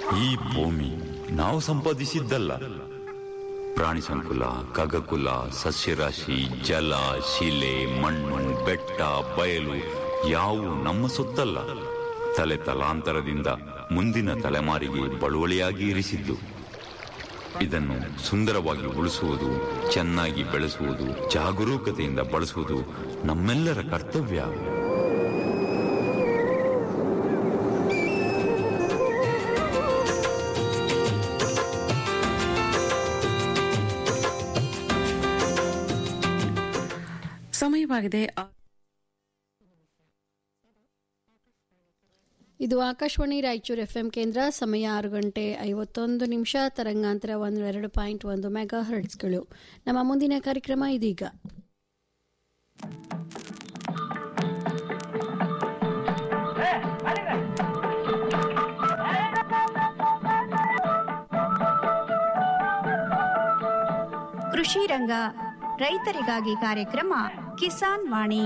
ಈ ಭೂಮಿ ನಾವು ಸಂಪಾದಿಸಿದ್ದಲ್ಲ ಪ್ರಾಣಿ ಸಂಕುಲ ಖಗಕುಲ ಸಸ್ಯರಾಶಿ ಜಲ ಶಿಲೆ ಮಣ್ಣು ಬೆಟ್ಟ ಬಯಲು ಯಾವು ನಮ್ಮ ಸೊತ್ತಲ್ಲ ತಲೆ ತಲಾಂತರದಿಂದ ಮುಂದಿನ ತಲೆಮಾರಿಗೆ ಬಳುವಳಿಯಾಗಿ ಇರಿಸಿದ್ದು ಇದನ್ನು ಸುಂದರವಾಗಿ ಉಳಿಸುವುದು ಚೆನ್ನಾಗಿ ಬೆಳೆಸುವುದು ಜಾಗರೂಕತೆಯಿಂದ ಬಳಸುವುದು ನಮ್ಮೆಲ್ಲರ ಕರ್ತವ್ಯ ಸಮಯವಾಗಿದೆ ಆ- ಇದು ಆಕಾಶವಾಣಿ ರಾಯಚೂರು ಎಫ್ಎಂ ಕೇಂದ್ರ ಸಮಯ ಆರು ಗಂಟೆ ಐವತ್ತೊಂದು ನಿಮಿಷ ತರಂಗಾಂತರ ಒಂದು ಎರಡು ಪಾಯಿಂಟ್ ಒಂದು ಮೆಗಾ ಹರ್ಟ್ಸ್ಗಳು ನಮ್ಮ ಮುಂದಿನ ಕಾರ್ಯಕ್ರಮ ಇದೀಗ ಕೃಷಿ ರಂಗ ರೈತರಿಗಾಗಿ ಕಾರ್ಯಕ್ರಮ ಕಿಸಾನ್ ವಾಣಿ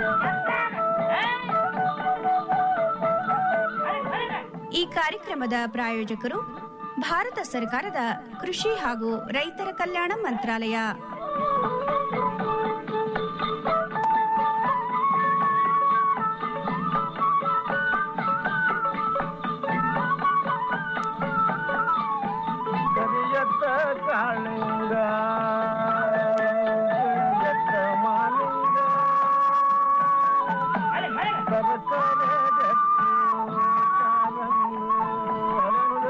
ಈ ಕಾರ್ಯಕ್ರಮದ ಪ್ರಾಯೋಜಕರು ಭಾರತ ಸರ್ಕಾರದ ಕೃಷಿ ಹಾಗೂ ರೈತರ ಕಲ್ಯಾಣ ಮಂತ್ರಾಲಯ ಕರಿಯತ್ತ ಕಾಳಿಂಗ ಕರಿಯತ್ತ ಮಾಲಿಂಗ ಸರಸರ ಗಟ್ಟಿ ಕಾರಂಗಿ ಹರಳು.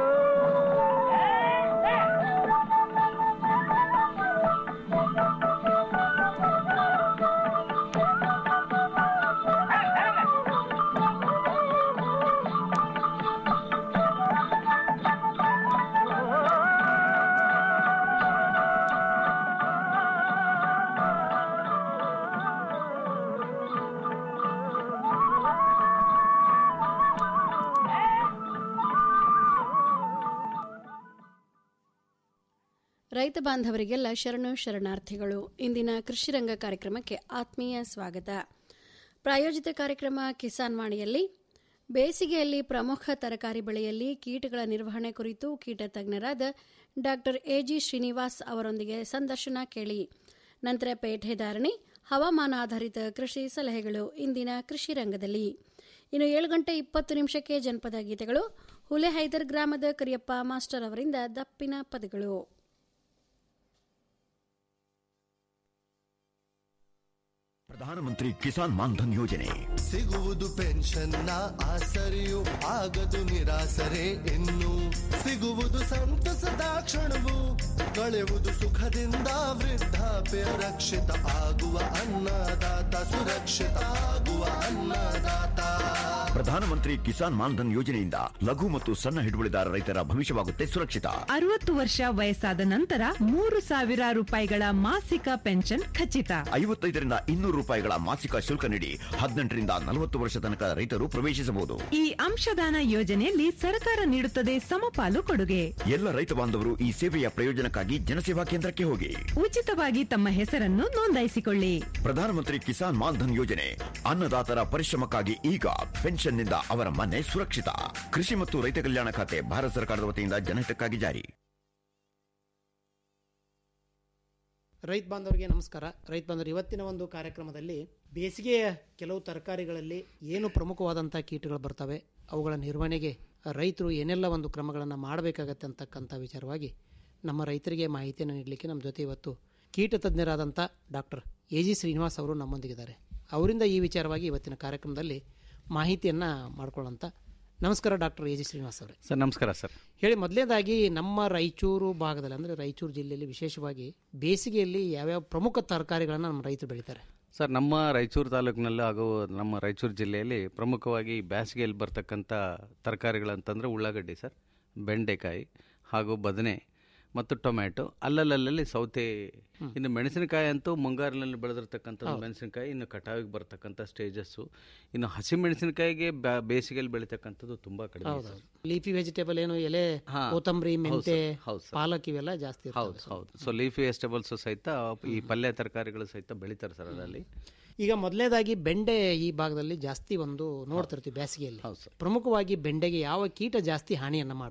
ರೈತ ಬಾಂಧವರಿಗೆಲ್ಲ ಶರಣು ಶರಣಾರ್ಥಿಗಳು ಇಂದಿನ ಕೃಷಿ ರಂಗ ಕಾರ್ಯಕ್ರಮಕ್ಕೆ ಆತ್ಮೀಯ ಸ್ವಾಗತ ಪ್ರಾಯೋಜಿತ ಕಾರ್ಯಕ್ರಮ ಕಿಸಾನ್ ವಾಣಿಯಲ್ಲಿ ಬೇಸಿಗೆಯಲ್ಲಿ ಪ್ರಮುಖ ತರಕಾರಿ ಬೆಳೆಯಲ್ಲಿ ಕೀಟಗಳ ನಿರ್ವಹಣೆ ಕುರಿತು ಕೀಟ ತಜ್ಞರಾದ ಡಾಕ್ಟರ್ ಎಜಿ ಶ್ರೀನಿವಾಸ್ ಅವರೊಂದಿಗೆ ಸಂದರ್ಶನ ಕೇಳಿ ನಂತರ ಪೇಟೆ ಧಾರಣೆ ಹವಾಮಾನ ಆಧಾರಿತ ಕೃಷಿ ಸಲಹೆಗಳು ಇಂದಿನ ಕೃಷಿ ರಂಗದಲ್ಲಿ ಇನ್ನು ಏಳು ಗಂಟೆ ಇಪ್ಪತ್ತು ನಿಮಿಷಕ್ಕೆ ಜನಪದ ಗೀತೆಗಳು ಹುಲೆ ಹೈದರ್ ಗ್ರಾಮದ ಕರಿಯಪ್ಪ ಮಾಸ್ಟರ್ ಅವರಿಂದ ದಪ್ಪಿನ ಪದಗಳು ಪ್ರಧಾನಮಂತ್ರಿ ಕಿಸಾನ್ ಮಾನ್ಧನ್ ಯೋಜನೆ ಸಿಗುವುದು ಪೆನ್ಷನ್ನ ಆಸರೆಯು ಆಗದು ನಿರಾಸರೆ ಇನ್ನು ಸಿಗುವುದು ಸಂತಸದ ಕ್ಷಣವು ಕಳೆಯುವುದು ಸುಖದಿಂದ ವೃದ್ಧಾಪ್ಯ ರಕ್ಷಿತ ಆಗುವ ಅನ್ನದಾತ ಸುರಕ್ಷಿತ ಆಗುವ ಅನ್ನದಾತ ಪ್ರಧಾನಮಂತ್ರಿ ಕಿಸಾನ್ ಮಾನ್ಧನ್ ಯೋಜನೆಯಿಂದ ಲಘು ಮತ್ತು ಸಣ್ಣ ಹಿಡುವಳಿದಾರ ರೈತರ ಭವಿಷ್ಯವಾಗುತ್ತೆ ಸುರಕ್ಷಿತ ಅರವತ್ತು ವರ್ಷ ವಯಸ್ಸಾದ ನಂತರ ಮೂರು ಸಾವಿರ ರೂಪಾಯಿಗಳ ಮಾಸಿಕ ಪೆನ್ಷನ್ ಖಚಿತ ಐವತ್ತೈದರಿಂದ ಇನ್ನೂರು ರೂಪಾಯಿಗಳ ಮಾಸಿಕ ಶುಲ್ಕ ನೀಡಿ ಹದಿನೆಂಟರಿಂದ ನಲವತ್ತು ವರ್ಷ ತನಕ ರೈತರು ಪ್ರವೇಶಿಸಬಹುದು ಈ ಅಂಶದಾನ ಯೋಜನೆಯಲ್ಲಿ ಸರ್ಕಾರ ನೀಡುತ್ತದೆ ಸಮಪಾಲು ಕೊಡುಗೆ ಎಲ್ಲ ರೈತ ಬಾಂಧವರು ಈ ಸೇವೆಯ ಪ್ರಯೋಜನಕ್ಕಾಗಿ ಜನಸೇವಾ ಕೇಂದ್ರಕ್ಕೆ ಹೋಗಿ ಉಚಿತವಾಗಿ ತಮ್ಮ ಹೆಸರನ್ನು ನೋಂದಾಯಿಸಿಕೊಳ್ಳಿ ಪ್ರಧಾನಮಂತ್ರಿ ಕಿಸಾನ್ ಮಾನ್ಧನ್ ಯೋಜನೆ ಅನ್ನದಾತರ ಪರಿಶ್ರಮಕ್ಕಾಗಿ ಈಗ ಪೆನ್ಷನ್ನಿಂದ ಅವರ ಮನೆ ಸುರಕ್ಷಿತ ಕೃಷಿ ಮತ್ತು ರೈತ ಕಲ್ಯಾಣ ಖಾತೆ ಭಾರತ ಸರ್ಕಾರದ ವತಿಯಿಂದ ಜನಹಿತಕ್ಕಾಗಿ ಜಾರಿ ರೈತ ಬಾಂಧವರಿಗೆ ನಮಸ್ಕಾರ ರೈತ ಬಾಂಧವರು ಇವತ್ತಿನ ಒಂದು ಕಾರ್ಯಕ್ರಮದಲ್ಲಿ ಬೇಸಿಗೆಯ ಕೆಲವು ತರಕಾರಿಗಳಲ್ಲಿ ಏನು ಪ್ರಮುಖವಾದಂಥ ಕೀಟಗಳು ಬರ್ತವೆ ಅವುಗಳ ನಿರ್ವಹಣೆಗೆ ರೈತರು ಏನೆಲ್ಲ ಒಂದು ಕ್ರಮಗಳನ್ನು ಮಾಡಬೇಕಾಗತ್ತೆ ಅಂತಕ್ಕಂಥ ವಿಚಾರವಾಗಿ ನಮ್ಮ ರೈತರಿಗೆ ಮಾಹಿತಿಯನ್ನು ನೀಡಲಿಕ್ಕೆ ನಮ್ಮ ಜೊತೆ ಇವತ್ತು ಕೀಟ ತಜ್ಞರಾದಂಥ ಡಾಕ್ಟರ್ ಎ ಜಿ ಶ್ರೀನಿವಾಸ್ ಅವರು ನಮ್ಮೊಂದಿಗಿದ್ದಾರೆ ಅವರಿಂದ ಈ ವಿಚಾರವಾಗಿ ಇವತ್ತಿನ ಕಾರ್ಯಕ್ರಮದಲ್ಲಿ ಮಾಹಿತಿಯನ್ನು ಮಾಡ್ಕೊಳ್ಳೋಂಥ ನಮಸ್ಕಾರ ಡಾಕ್ಟರ್ ಎ ಜಿ ಶ್ರೀನಿವಾಸ್ ಅವರೇ ಸರ್ ನಮಸ್ಕಾರ ಸರ್ ಹೇಳಿ ಮೊದಲನೇದಾಗಿ ನಮ್ಮ ರಾಯಚೂರು ಭಾಗದಲ್ಲಿ ಅಂದರೆ ರಾಯಚೂರು ಜಿಲ್ಲೆಯಲ್ಲಿ ವಿಶೇಷವಾಗಿ ಬೇಸಿಗೆಯಲ್ಲಿ ಯಾವ್ಯಾವ ಪ್ರಮುಖ ತರಕಾರಿಗಳನ್ನು ನಮ್ಮ ರೈತರು ಬೆಳೀತಾರೆ ಸರ್ ನಮ್ಮ ರಾಯಚೂರು ತಾಲೂಕಿನಲ್ಲಿ ಹಾಗೂ ನಮ್ಮ ರಾಯಚೂರು ಜಿಲ್ಲೆಯಲ್ಲಿ ಪ್ರಮುಖವಾಗಿ ಬೇಸಿಗೆಯಲ್ಲಿ ಬರ್ತಕ್ಕಂಥ ತರಕಾರಿಗಳಂತಂದ್ರೆ ಉಳ್ಳಾಗಡ್ಡಿ ಸರ್ ಬೆಂಡೆಕಾಯಿ ಹಾಗೂ ಬದನೆ ಮತ್ತು ಟೊಮ್ಯಾಟೊ ಅಲ್ಲಲ್ಲಲ್ಲಿ ಸೌತೆ ಇನ್ನು ಮೆಣಸಿನಕಾಯಿ ಅಂತೂ ಮುಂಗಾರಿನಲ್ಲಿ ಬೆಳೆದಿರ್ತಕ್ಕಂಥ ಮೆಣಸಿನಕಾಯಿ ಇನ್ನು ಕಟಾವಿಗೆ ಬರ್ತಕ್ಕಂಥ ಸ್ಟೇಜಸ್ಸು ಇನ್ನು ಹಸಿ ಮೆಣಸಿನಕಾಯಿಗೆ ಬ್ಯಾ- ಬೇಸಿಗೆಯಲ್ಲಿ ಬೆಳೀತಕ್ಕಂಥದ್ದು ತುಂಬಾ ಕಡಿಮೆ ಹೌದು ಸರ್. ಲೀಫಿ ವೆಜಿಟೇಬಲ್ ಏನು ಎಲೆ ಹಾ. ಕೊತ್ತಂಬರಿ ಹೌದು ಮೆಂತೆ ಸರ್, ಹೌದು ಸರ್. ಪಾಲಕ್ ಇವೆಲ್ಲ ಜಾಸ್ತಿ ಇರ್ತವೆ. ಹೌದು ಹೌದು ಸೊ ಲೀಫಿ ವೆಜಿಟೇಬಲ್ಸ್ ಸಹಿತ ಈ ಪಲ್ಯ ತರಕಾರಿಗಳು ಸಹಿತ ಬೆಳೀತಾರೆ ಸರ್ ಅದರಲ್ಲಿ ಈಗ ಮೊದಲನೇದಾಗಿ ಬೆಂಡೆ ಈ ಭಾಗದಲ್ಲಿ ಜಾಸ್ತಿ ಒಂದು ನೋಡ್ತಿರ್ತೀವಿ ಬೇಸಿಗೆಯಲ್ಲಿ ಪ್ರಮುಖವಾಗಿ ಬೆಂಡೆಗೆ ಯಾವ ಕೀಟ ಜಾಸ್ತಿ ಹಾನಿಯನ್ನ ಮಾಡ್ತಾ ಇದೆ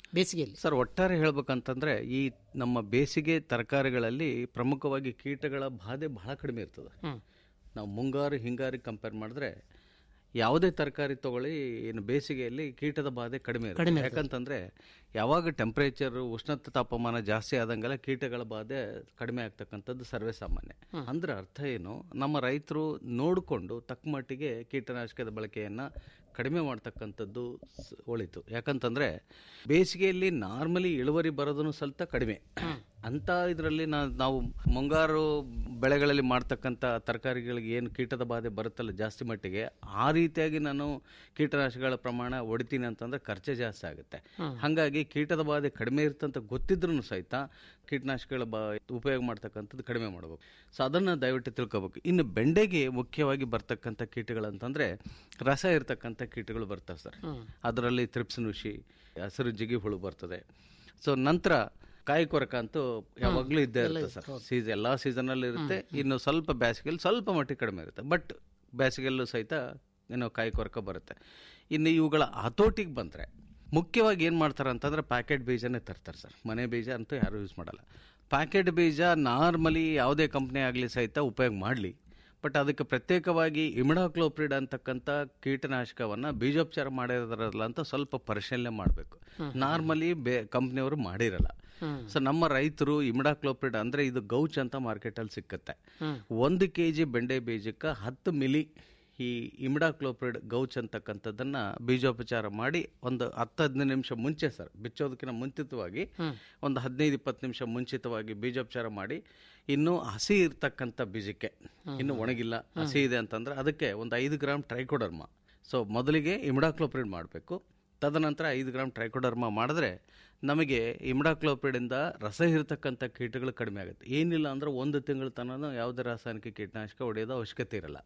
ಬೇಸಿಗೆಯಲ್ಲಿ ಸರ್ ಒಟ್ಟಾರೆ ಹೇಳ್ಬೇಕಂತಂದ್ರೆ ಈ ನಮ್ಮ ಬೇಸಿಗೆ ತರಕಾರಿಗಳಲ್ಲಿ ಪ್ರಮುಖವಾಗಿ ಕೀಟಗಳ ಬಾಧೆ ಬಹಳ ಕಡಿಮೆ ಇರ್ತದೆ ಹ್ಮ್. ನಾವು ಮುಂಗಾರು ಹಿಂಗಾರಿ ಕಂಪೇರ್ ಮಾಡಿದ್ರೆ ಯಾವುದೇ ತರಕಾರಿ ತಗೊಳ್ಳಿ ಏನು ಬೇಸಿಗೆಯಲ್ಲಿ ಕೀಟದ ಬಾಧೆ ಕಡಿಮೆ ಇರುತ್ತೆ ಕಡಿಮೆ ಇರ್ತದೆ. ಯಾಕಂತಂದ್ರೆ ಯಾವಾಗ ಟೆಂಪರೇಚರ್ ಉಷ್ಣತೆ ತಾಪಮಾನ ಜಾಸ್ತಿ ಆದಂಗೆಲ್ಲ ಕೀಟಗಳ ಬಾಧೆ ಕಡಿಮೆ ಆಗ್ತಕ್ಕಂಥದ್ದು ಸರ್ವೇ ಸಾಮಾನ್ಯ ಅಂದ್ರೆ ಅರ್ಥ ಏನು ನಮ್ಮ ರೈತರು ನೋಡಿಕೊಂಡು ತಕ್ಕ ಮಟ್ಟಿಗೆ ಕೀಟನಾಶಕದ ಬಳಕೆಯನ್ನ ಕಡಿಮೆ ಮಾಡ್ತಕ್ಕಂಥದ್ದು ಸ್- ಒಳಿತು ಯಾಕಂತಂದ್ರೆ ಬೇಸಿಗೆಯಲ್ಲಿ ನಾರ್ಮಲಿ ಇಳುವರಿ ಬರೋದನ್ನು ಸ್ವಲ್ಪ ಕಡಿಮೆ ಅಂತ ಇದರಲ್ಲಿ ನಾವು ಮುಂಗಾರು ಬೆಳೆಗಳಲ್ಲಿ ಮಾಡ್ತಕ್ಕಂಥ ತರಕಾರಿಗಳಿಗೆ ಏನು ಕೀಟದ ಬಾಧೆ ಬರುತ್ತಲ್ಲ ಜಾಸ್ತಿ ಮಟ್ಟಿಗೆ ಆ ರೀತಿಯಾಗಿ ನಾನು ಕೀಟನಾಶಕಗಳ ಪ್ರಮಾಣ ಹೊಡಿತೀನಿ ಅಂತಂದ್ರೆ ಖರ್ಚೆ ಜಾಸ್ತಿ ಆಗುತ್ತೆ ಹಾಗಾಗಿ ಕೀಟದ ಬಾಧೆ ಕಡಿಮೆ ಇರ್ತಂತ ಗೊತ್ತಿದ್ರೂ ಸಹಿತ ಕೀಟನಾಶಕಗಳ ಬಾ ಉಪಯೋಗ ಮಾಡ್ತಕ್ಕಂಥದ್ದು ಕಡಿಮೆ ಮಾಡಬೇಕು ಸೊ ಅದನ್ನು ದಯವಿಟ್ಟು ತಿಳ್ಕೊಬೇಕು ಇನ್ನು ಬೆಂಡೆಗೆ ಮುಖ್ಯವಾಗಿ ಬರ್ತಕ್ಕಂಥ ಕೀಟಗಳಂತಂದ್ರೆ ರಸ ಇರ್ತಕ್ಕಂಥ ಕೀಟಗಳು ಬರ್ತವೆ ಸರ್ ಅದರಲ್ಲಿ ತ್ರಿಪ್ಸ್ ನುಷಿ ಹಸಿರು ಜಿಗಿ ಹುಳು ಬರ್ತದೆ ಸೊ ನಂತರ ಕಾಯಿ ಕೊರಕ ಅಂತೂ ಯಾವಾಗಲೂ ಇದ್ದೇ ಇರುತ್ತೆ ಸರ್ ಸೀಸನ್ ಎಲ್ಲ ಸೀಸನಲ್ಲಿ ಇರುತ್ತೆ ಇನ್ನು ಸ್ವಲ್ಪ ಬೇಸಿಗೆಯಲ್ಲಿ ಸ್ವಲ್ಪ ಮಟ್ಟಿಗೆ ಕಡಿಮೆ ಇರುತ್ತೆ ಬಟ್ ಬೇಸಿಗೆಯಲ್ಲೂ ಸಹಿತ ಏನೋ ಕಾಯಿ ಕೊರಕ ಬರುತ್ತೆ ಇನ್ನು ಇವುಗಳ ಹತೋಟಿಗೆ ಬಂದರೆ ಮುಖ್ಯವಾಗಿ ಏನು ಮಾಡ್ತಾರೆ ಅಂತಂದ್ರೆ ಪ್ಯಾಕೆಟ್ ಬೀಜನೇ ತರ್ತಾರೆ ಸರ್ ಮನೆ ಬೀಜ ಅಂತೂ ಯಾರೂ ಯೂಸ್ ಮಾಡಲ್ಲ ಪ್ಯಾಕೆಟ್ ಬೀಜ ನಾರ್ಮಲಿ ಯಾವುದೇ ಕಂಪ್ನಿ ಆಗಲಿ ಸಹಿತ ಉಪಯೋಗ ಮಾಡಲಿ ಬಟ್ ಅದಕ್ಕೆ ಪ್ರತ್ಯೇಕವಾಗಿ ಇಮಿಡಾಕ್ಲೋಪ್ರಿಡ್ ಅಂತಕ್ಕಂಥ ಕೀಟನಾಶಕವನ್ನು ಬೀಜೋಪಚಾರ ಮಾಡಿರೋದ್ರಲ್ಲ ಅಂತ ಸ್ವಲ್ಪ ಪರಿಶೀಲನೆ ಮಾಡಬೇಕು ನಾರ್ಮಲಿ ಬೇ ಕಂಪ್ನಿಯವರು ಮಾಡಿರಲ್ಲ ಸೊ ನಮ್ಮ ರೈತರು ಇಮಿಡಾಕ್ಲೋಪ್ರಿಡ್ ಅಂದ್ರೆ ಇದು ಗೌಚ್ ಅಂತ ಮಾರ್ಕೆಟಲ್ಲಿ ಸಿಕ್ಕತ್ತೆ ಒಂದು ಕೆ ಜಿ ಬೆಂಡೆ ಬೀಜಕ್ಕೆ ಹತ್ತು ಮಿಲಿ ಈ ಇಮಿಡಾಕ್ಲೋಪ್ರಿಡ್ ಗೌಚ್ ಅಂತಕ್ಕಂಥದ್ದನ್ನ ಬೀಜೋಪಚಾರ ಮಾಡಿ ಒಂದು ಹತ್ತು ಹದಿನೈದು ನಿಮಿಷ ಮುಂಚೆ ಸರ್ ಬಿಚ್ಚೋದಕ್ಕಿಂತ ಮುಂಚಿತವಾಗಿ ಒಂದು ಹದಿನೈದು ಇಪ್ಪತ್ತು ನಿಮಿಷ ಮುಂಚಿತವಾಗಿ ಬೀಜೋಪಚಾರ ಮಾಡಿ ಇನ್ನು ಹಸಿ ಇರ್ತಕ್ಕಂಥ ಬೀಜಕ್ಕೆ ಇನ್ನು ಒಣಗಿಲ್ಲ ಹಸಿ ಇದೆ ಅಂತಂದ್ರೆ ಅದಕ್ಕೆ ಒಂದು ಐದು ಗ್ರಾಮ್ ಟ್ರೈಕೋಡರ್ಮ ಸೊ ಮೊದಲಿಗೆ ಇಮಿಡಾಕ್ಲೋಪ್ರಿಡ್ ಮಾಡಬೇಕು ತದನಂತರ ಐದು ಗ್ರಾಮ್ ಟ್ರೈಕೋಡರ್ಮ ಮಾಡಿದ್ರೆ ನಮಗೆ ಇಮಿಡಾಕ್ಲೋಪ್ರಿಡಿಂದ ರಸ ಇರತಕ್ಕಂಥ ಕೀಟಗಳು ಕಡಿಮೆ ಆಗುತ್ತೆ ಏನಿಲ್ಲ ಅಂದ್ರೆ ಒಂದು ತಿಂಗಳ ತನಕ ಯಾವುದೇ ರಾಸಾಯನಿಕ ಕೀಟನಾಶಕ ಹೊಡೆಯೋದು ಅವಶ್ಯಕತೆ ಇರಲ್ಲ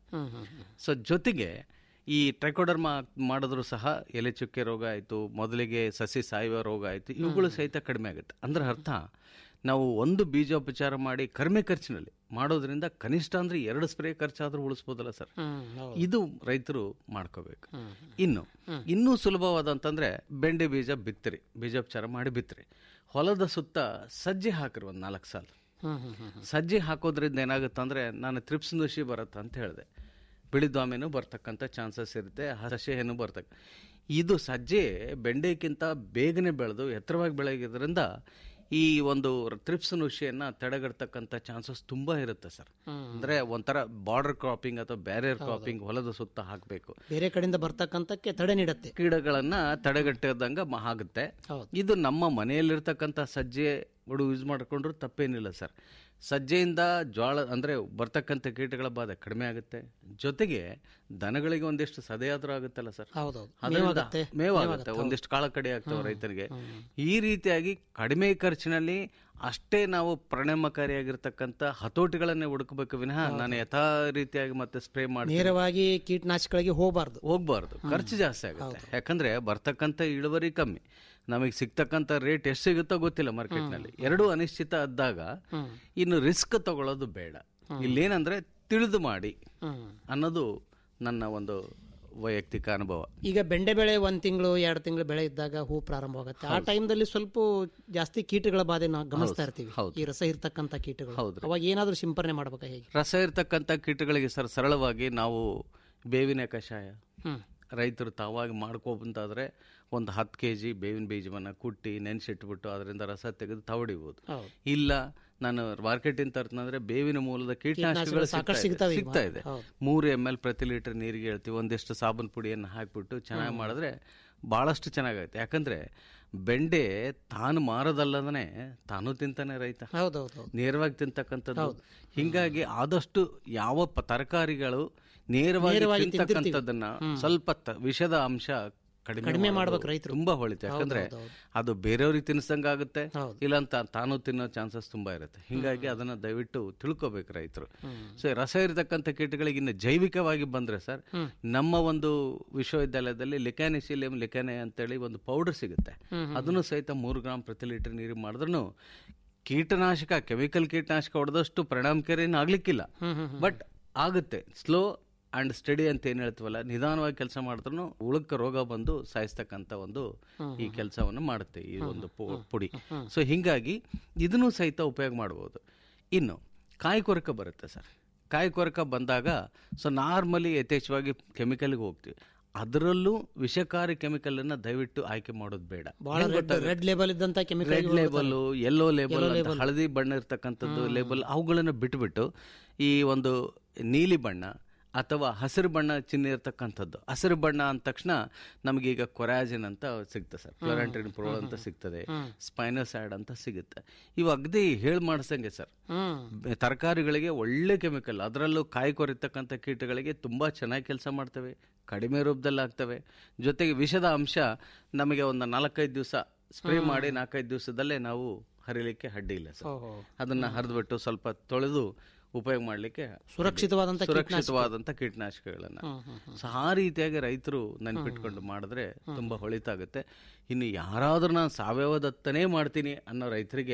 ಸೊ ಜೊತೆಗೆ ಈ ಟ್ರೈಕೋಡರ್ಮ ಮಾಡಿದ್ರು ಸಹ ಎಲೆ ಚುಕ್ಕೆ ರೋಗ ಆಯಿತು ಮೊದಲಿಗೆ ಸಸಿ ಸಾಯುವ ರೋಗ ಆಯಿತು ಇವುಗಳು ಸಹಿತ ಕಡಿಮೆ ಆಗುತ್ತೆ ಅಂದ್ರೆ ಅರ್ಥ ನಾವು ಒಂದು ಬೀಜೋಪಚಾರ ಮಾಡಿ ಕಡಿಮೆ ಖರ್ಚಿನಲ್ಲಿ ಮಾಡೋದ್ರಿಂದ ಕನಿಷ್ಠ ಅಂದ್ರೆ ಎರಡು ಸ್ಪ್ರೇ ಖರ್ಚಾದ್ರೂ ಉಳಿಸ್ಬೋದಲ್ಲ ಸರ್ ಇದು ರೈತರು ಮಾಡ್ಕೋಬೇಕು ಇನ್ನು ಇನ್ನೂ ಸುಲಭವಾದಂತಂದ್ರೆ ಬೆಂಡೆ ಬೀಜ ಬಿತ್ತರಿ ಬೀಜೋಪಚಾರ ಮಾಡಿ ಬಿತ್ತರಿ ಹೊಲದ ಸುತ್ತ ಸಜ್ಜೆ ಹಾಕ್ರಿ ಒಂದು ನಾಲ್ಕು ಸಾಲ ಸಜ್ಜೆ ಹಾಕೋದ್ರಿಂದ ಏನಾಗುತ್ತೆ ಅಂದ್ರೆ ನಾನು ತ್ರಿಪ್ಸ್ ನುಷಿ ಬರುತ್ತೆ ಅಂತ ಹೇಳಿದೆ ಬಿಳಿದ್ವಾಮೆನೂ ಬರ್ತಕ್ಕಂಥ ಚಾನ್ಸಸ್ ಇರುತ್ತೆ ಹಸೆಯನ್ನು ಬರ್ತಕ್ಕ ಇದು ಸಜ್ಜೆ ಬೆಂಡೆಕ್ಕಿಂತ ಬೇಗನೆ ಬೆಳೆದು ಎತ್ತರವಾಗಿ ಬೆಳಗಿದ್ರಿಂದ ಈ ಒಂದು ತ್ರಿಪ್ಸ್ ನುಷಿಯನ್ನ ತಡೆಗಟ್ಟತಕ್ಕಂಥ ಚಾನ್ಸಸ್ ತುಂಬಾ ಇರುತ್ತೆ ಸರ್ ಅಂದ್ರೆ ಒಂಥರ ಬಾರ್ಡರ್ ಕ್ರಾಪಿಂಗ್ ಅಥವಾ ಬ್ಯಾರಿಯರ್ ಕ್ರಾಪಿಂಗ್ ಹೊಲದ ಸುತ್ತ ಹಾಕಬೇಕು ಬೇರೆ ಕಡೆಯಿಂದ ಬರ್ತಕ್ಕಂಥಕ್ಕೆ ತಡೆ ನೀಡುತ್ತೆ ಕೀಡಗಳನ್ನ ತಡೆಗಟ್ಟಿದಂಗ ಮ- ಆಗುತ್ತೆ ಇದು ನಮ್ಮ ಮನೆಯಲ್ಲಿರ್ತಕ್ಕಂಥ ಸಜ್ಜೆ ಒಡು ಯೂಸ್ ಮಾಡ್ಕೊಂಡ್ರು ತಪ್ಪೇನಿಲ್ಲ ಸರ್ ಸಜ್ಜೆಯಿಂದ ಜ್ವಾಳ ಅಂದ್ರೆ ಬರ್ತಕ್ಕಂಥ ಕೀಟಗಳ ಬಾಧೆ ಕಡಿಮೆ ಆಗುತ್ತೆ ಜೊತೆಗೆ ದನಗಳಿಗೆ ಒಂದಿಷ್ಟು ಸದೆಯಾದ್ರೂ ಆಗುತ್ತಲ್ಲ ಸರ್ ಹೌದೌದು ಅದರಿಂದ ಮೇವಾಗುತ್ತೆ. ಮೇವಾಗುತ್ತೆ ಒಂದಿಷ್ಟು ಕಾಳ ಕಡಿ ಆಗ್ತವೆ ರೈತರಿಗೆ ಈ ರೀತಿಯಾಗಿ ಕಡಿಮೆ ಖರ್ಚಿನಲ್ಲಿ ಅಷ್ಟೇ ನಾವು ಪರಿಣಾಮಕಾರಿಯಾಗಿರ್ತಕ್ಕಂಥ ಹತೋಟಿಗಳನ್ನೇ ಹುಡುಕಬೇಕು ವಿನಃ ನಾನು ಯಥಾ ರೀತಿಯಾಗಿ ಮತ್ತೆ ಸ್ಪ್ರೇ ಮಾಡಿ ನೇರವಾಗಿ ಕೀಟನಾಶಕಗಳಿಗೆ ಹೋಗಬಾರ್ದು ಹೋಗ್ಬಾರ್ದು ಖರ್ಚು ಜಾಸ್ತಿ ಆಗುತ್ತೆ ಯಾಕಂದ್ರೆ ಬರ್ತಕ್ಕಂಥ ಇಳುವರಿ ಕಮ್ಮಿ ನಮಗೆ ಸಿಗ್ತಕ್ಕಂಥ ರೇಟ್ ಎಷ್ಟು ಸಿಗುತ್ತೋ ಗೊತ್ತಿಲ್ಲ ಮಾರ್ಕೆಟ್ನಲ್ಲಿ ಎರಡೂ ಅನಿಶ್ಚಿತ ಆದಾಗ ಇನ್ನು ರಿಸ್ಕ್ ತಗೊಳ್ಳೋದು ಬೇಡ ಇಲ್ಲೇನಂದ್ರೆ ತಿಳಿದು ಮಾಡಿ ಅನ್ನೋದು ನನ್ನ ಒಂದು ವೈಯಕ್ತಿಕ ಅನುಭವ ಈಗ ಬೆಂಡೆ ಬೆಳೆ ಒಂದ್ ತಿಂಗಳು ಎರಡು ತಿಂಗಳು ಬೆಳೆ ಇದ್ದಾಗ ಹೂ ಪ್ರಾರಂಭವಾಗುತ್ತೆ ಆ ಟೈಮ್ದಲ್ಲಿ ಸ್ವಲ್ಪ ಜಾಸ್ತಿ ಕೀಟಗಳ ಬಾಧೆ ನಾವು ಗಮನಿಸ್ತಾ ಇರ್ತೀವಿ ಈ ರಸ ಇರ್ತಕ್ಕಂಥ ಕೀಟಗಳು ಅವಾಗ ಏನಾದ್ರೂ ಸಿಂಪರಣೆ ಮಾಡ್ಬೇಕಾ ಹೇಗೆ ರಸ ಇರ್ತಕ್ಕಂಥ ಕೀಟಗಳಿಗೆ ಸರ್ ಸರಳವಾಗಿ ನಾವು ಬೇವಿನ ಕಷಾಯ ರೈತರು ತಾವಾಗಿ ಮಾಡ್ಕೋಬಂತಾದ್ರೆ ಒಂದು ಹತ್ತು ಕೆ ಜಿ ಬೇವಿನ ಬೀಜವನ್ನು ಕುಟ್ಟಿ ನೆನೆಸಿಟ್ಬಿಟ್ಟು ಅದರಿಂದ ರಸ ತೆಗೆದು ತವಡಿಬೋದು ಇಲ್ಲ ನಾನು ಮಾರ್ಕೆಟಿಂದ ತರ್ತಂದ್ರೆ ಬೇವಿನ ಮೂಲದ ಕೀಟನಾಶಕಗಳು ಸಾಕಷ್ಟು ಸಿಗ್ತಾ ಇದೆ. ಸಿಗ್ತಾವೆ ಈಗ. ಸಿಗ್ತಾ ಇದೆ ಹೌದು. ಮೂರು ಎಮ್ ಎಲ್ ಪ್ರತಿ ಲೀಟರ್ ನೀರಿಗೆ ಹೇಳ್ತೀವಿ ಒಂದಿಷ್ಟು ಸಾಬೂನ್ ಪುಡಿಯನ್ನು ಹಾಕಿಬಿಟ್ಟು ಚೆನ್ನಾಗಿ ಮಾಡಿದ್ರೆ ಬಹಳಷ್ಟು ಚೆನ್ನಾಗೈತೆ ಯಾಕಂದ್ರೆ ಬೆಂಡೆ ತಾನು ಮಾರೋದಲ್ಲದನೆ ತಾನು ತಿಂತಾನೆ ರೈತ ಹೌದೌದು ನೇರವಾಗಿ ತಿಂತಕ್ಕಂಥದ್ದು ಹಿಂಗಾಗಿ ಆದಷ್ಟು ಯಾವ ಪ- ತರಕಾರಿಗಳು ನೇರವಾಗಿ ನೇರವಾಗಿ ತಿಂತಕ್ಕಂಥದ್ದನ್ನ ಸ್ವಲ್ಪ ತ- ವಿಷದ ಅಂಶ ಕಡಿಮೆ ಕಡಿಮೆ ಮಾಡೋದು ಮಾಡ್ಬೇಕು ರೈತರು. ತುಂಬಾ ಹೊಳಿತೆ ಯಾಕಂದ್ರೆ ಹೌದು, ಹೌದು. ಅದು ಬೇರೆಯವ್ರಿಗೆ ತಿನ್ನಿಸ್ದಂಗ ಆಗುತ್ತೆ ಇಲ್ಲ ಅಂತ ತಾನು ತಿನ್ನೋ ಚಾನ್ಸಸ್ ತುಂಬಾ ಇರುತ್ತೆ ಹಿಂಗಾಗಿ ಅದನ್ನ ದಯವಿಟ್ಟು ತಿಳ್ಕೊಬೇಕು ರೈತರು ಸೊ ರಸ ಇರತಕ್ಕಂಥ ಕೀಟಗಳಿಗೆ ಇನ್ನು ಜೈವಿಕವಾಗಿ ಬಂದ್ರೆ ಸರ್ ನಮ್ಮ ಒಂದು ವಿಶ್ವವಿದ್ಯಾಲಯದಲ್ಲಿ ಲಿಕ್ಯಾನಿಸಿಲಿಯಂ ಲಿಕ್ಯಾನೆ ಅಂತೇಳಿ ಒಂದು ಪೌಡರ್ ಸಿಗುತ್ತೆ ಅದನ್ನು ಸಹಿತ ಮೂರು ಗ್ರಾಮ್ ಪ್ರತಿ ಲೀಟರ್ ನೀರಿಗೆ ಮಾಡಿದ್ರು ಕೀಟನಾಶಕ ಕೆಮಿಕಲ್ ಕೀಟನಾಶಕ ಹೊಡೆದಷ್ಟು ಪರಿಣಾಮಕಾರಿ ಆಗ್ಲಿಕ್ಕಿಲ್ಲ ಬಟ್ ಆಗುತ್ತೆ ಸ್ಲೋ ಅಂಡ್ ಸ್ಟಡಿ ಅಂತ ಏನ್ ಹೇಳ್ತೀವಲ್ಲ ನಿಧಾನವಾಗಿ ಕೆಲಸ ಮಾಡಿದ್ರು ಉಳಕ ರೋಗ ಬಂದು ಸಾಯಿಸ್ತಕ್ಕಂತ ಒಂದು ಈ ಕೆಲಸವನ್ನು ಮಾಡುತ್ತೆ ಈ ಒಂದು ಪು- ಪುಡಿ ಸೊ ಹಿಂಗಾಗಿ ಇದನ್ನು ಸಹಿತ ಉಪಯೋಗ ಮಾಡಬಹುದು ಇನ್ನು ಕಾಯಿ ಕೊರಕ ಬರುತ್ತೆ ಸರ್ ಕಾಯಿ ಕೊರಕ ಬಂದಾಗ ಸೊ ನಾರ್ಮಲಿ ಯಥೇಚ್ಛವಾಗಿ ಕೆಮಿಕಲ್ಗೆ ಹೋಗ್ತೀವಿ ಅದರಲ್ಲೂ ವಿಷಕಾರಿ ಕೆಮಿಕಲ್ ಅನ್ನ ದಯವಿಟ್ಟು ಆಯ್ಕೆ ಮಾಡೋದು ಬೇಡ ಬಹಳ ಹೆಂಗ್ ರೆಡ್ ಗೊತ್ತಾಗುತ್ತೆ? ರೆಡ್ ಲೇಬಲ್ ಇದ್ದಂತ chemical red label yellow label ಅಂತ ಹಳದಿ ಬಣ್ಣ ಇರ್ತಕ್ಕಂಥದ್ದು ಲೇಬಲ್ ಅವುಗಳನ್ನು ಬಿಟ್ಬಿಟ್ಟು ಈ ಒಂದು ನೀಲಿ ಬಣ್ಣ ಅಥವಾ ಹಸಿರು ಬಣ್ಣ ಚಿಹ್ನೆ ಇರ್ತಕ್ಕಂಥದ್ದು ಹಸಿರು ಬಣ್ಣ ಅಂದ ತಕ್ಷಣ ನಮಗೆ ಈಗ ಕೊರಾಜಿನ್ ಅಂತ ಸಿಗ್ತದೆ ಸರ್ ಕ್ಲೋರಂಟ್ರಿನ್ ಪ್ರೋ ಅಂತ ಸಿಗ್ತದೆ ಸ್ಪೈನೋಸೈಡ್ ಅಂತ ಸಿಗುತ್ತೆ ಇವು ಅಗದಿ ಹೇಳಿ ಮಾಡಿಸಂಗೆ ಸರ್ ಬೆ- ತರಕಾರಿಗಳಿಗೆ ಒಳ್ಳೆ ಕೆಮಿಕಲ್ ಅದರಲ್ಲೂ ಕಾಯಿ ಕೊರಿತಕ್ಕಂಥ ಕೀಟಗಳಿಗೆ ತುಂಬಾ ಚೆನ್ನಾಗಿ ಕೆಲಸ ಮಾಡ್ತವೆ ಕಡಿಮೆ ರೂಪದಲ್ಲಿ ಆಗ್ತವೆ ಜೊತೆಗೆ ವಿಷದ ಅಂಶ ನಮಗೆ ಒಂದು ನಾಲ್ಕೈದು ದಿವಸ ಸ್ಪ್ರೇ ಮಾಡಿ ನಾಲ್ಕೈದು ದಿವಸದಲ್ಲೇ ನಾವು ಹರಿಲಿಕ್ಕೆ ಅಡ್ಡಿ ಇಲ್ಲ ಸರ್ ಅದನ್ನ ಹರಿದ್ಬಿಟ್ಟು ಸ್ವಲ್ಪ ತೊಳೆದು ಉಪಯೋಗ ಮಾಡಲಿಕ್ಕೆ ಸುರಕ್ಷಿತವಾದಂತ ಸುರಕ್ಷಿತವಾದಂತ ಕೀಟನಾಶಕಗಳನ್ನ ಸೊ ಆ ರೀತಿಯಾಗಿ ರೈತರು ನೆನ್ಪಿಟ್ಕೊಂಡು ಮಾಡಿದ್ರೆ ತುಂಬಾ ಹೊಳಿತಾಗುತ್ತೆ ಇನ್ನು ಯಾರಾದ್ರೂ ನಾನು ಸಾವಯವದತ್ತನೇ ಮಾಡ್ತೀನಿ ಅನ್ನೋ ರೈತರಿಗೆ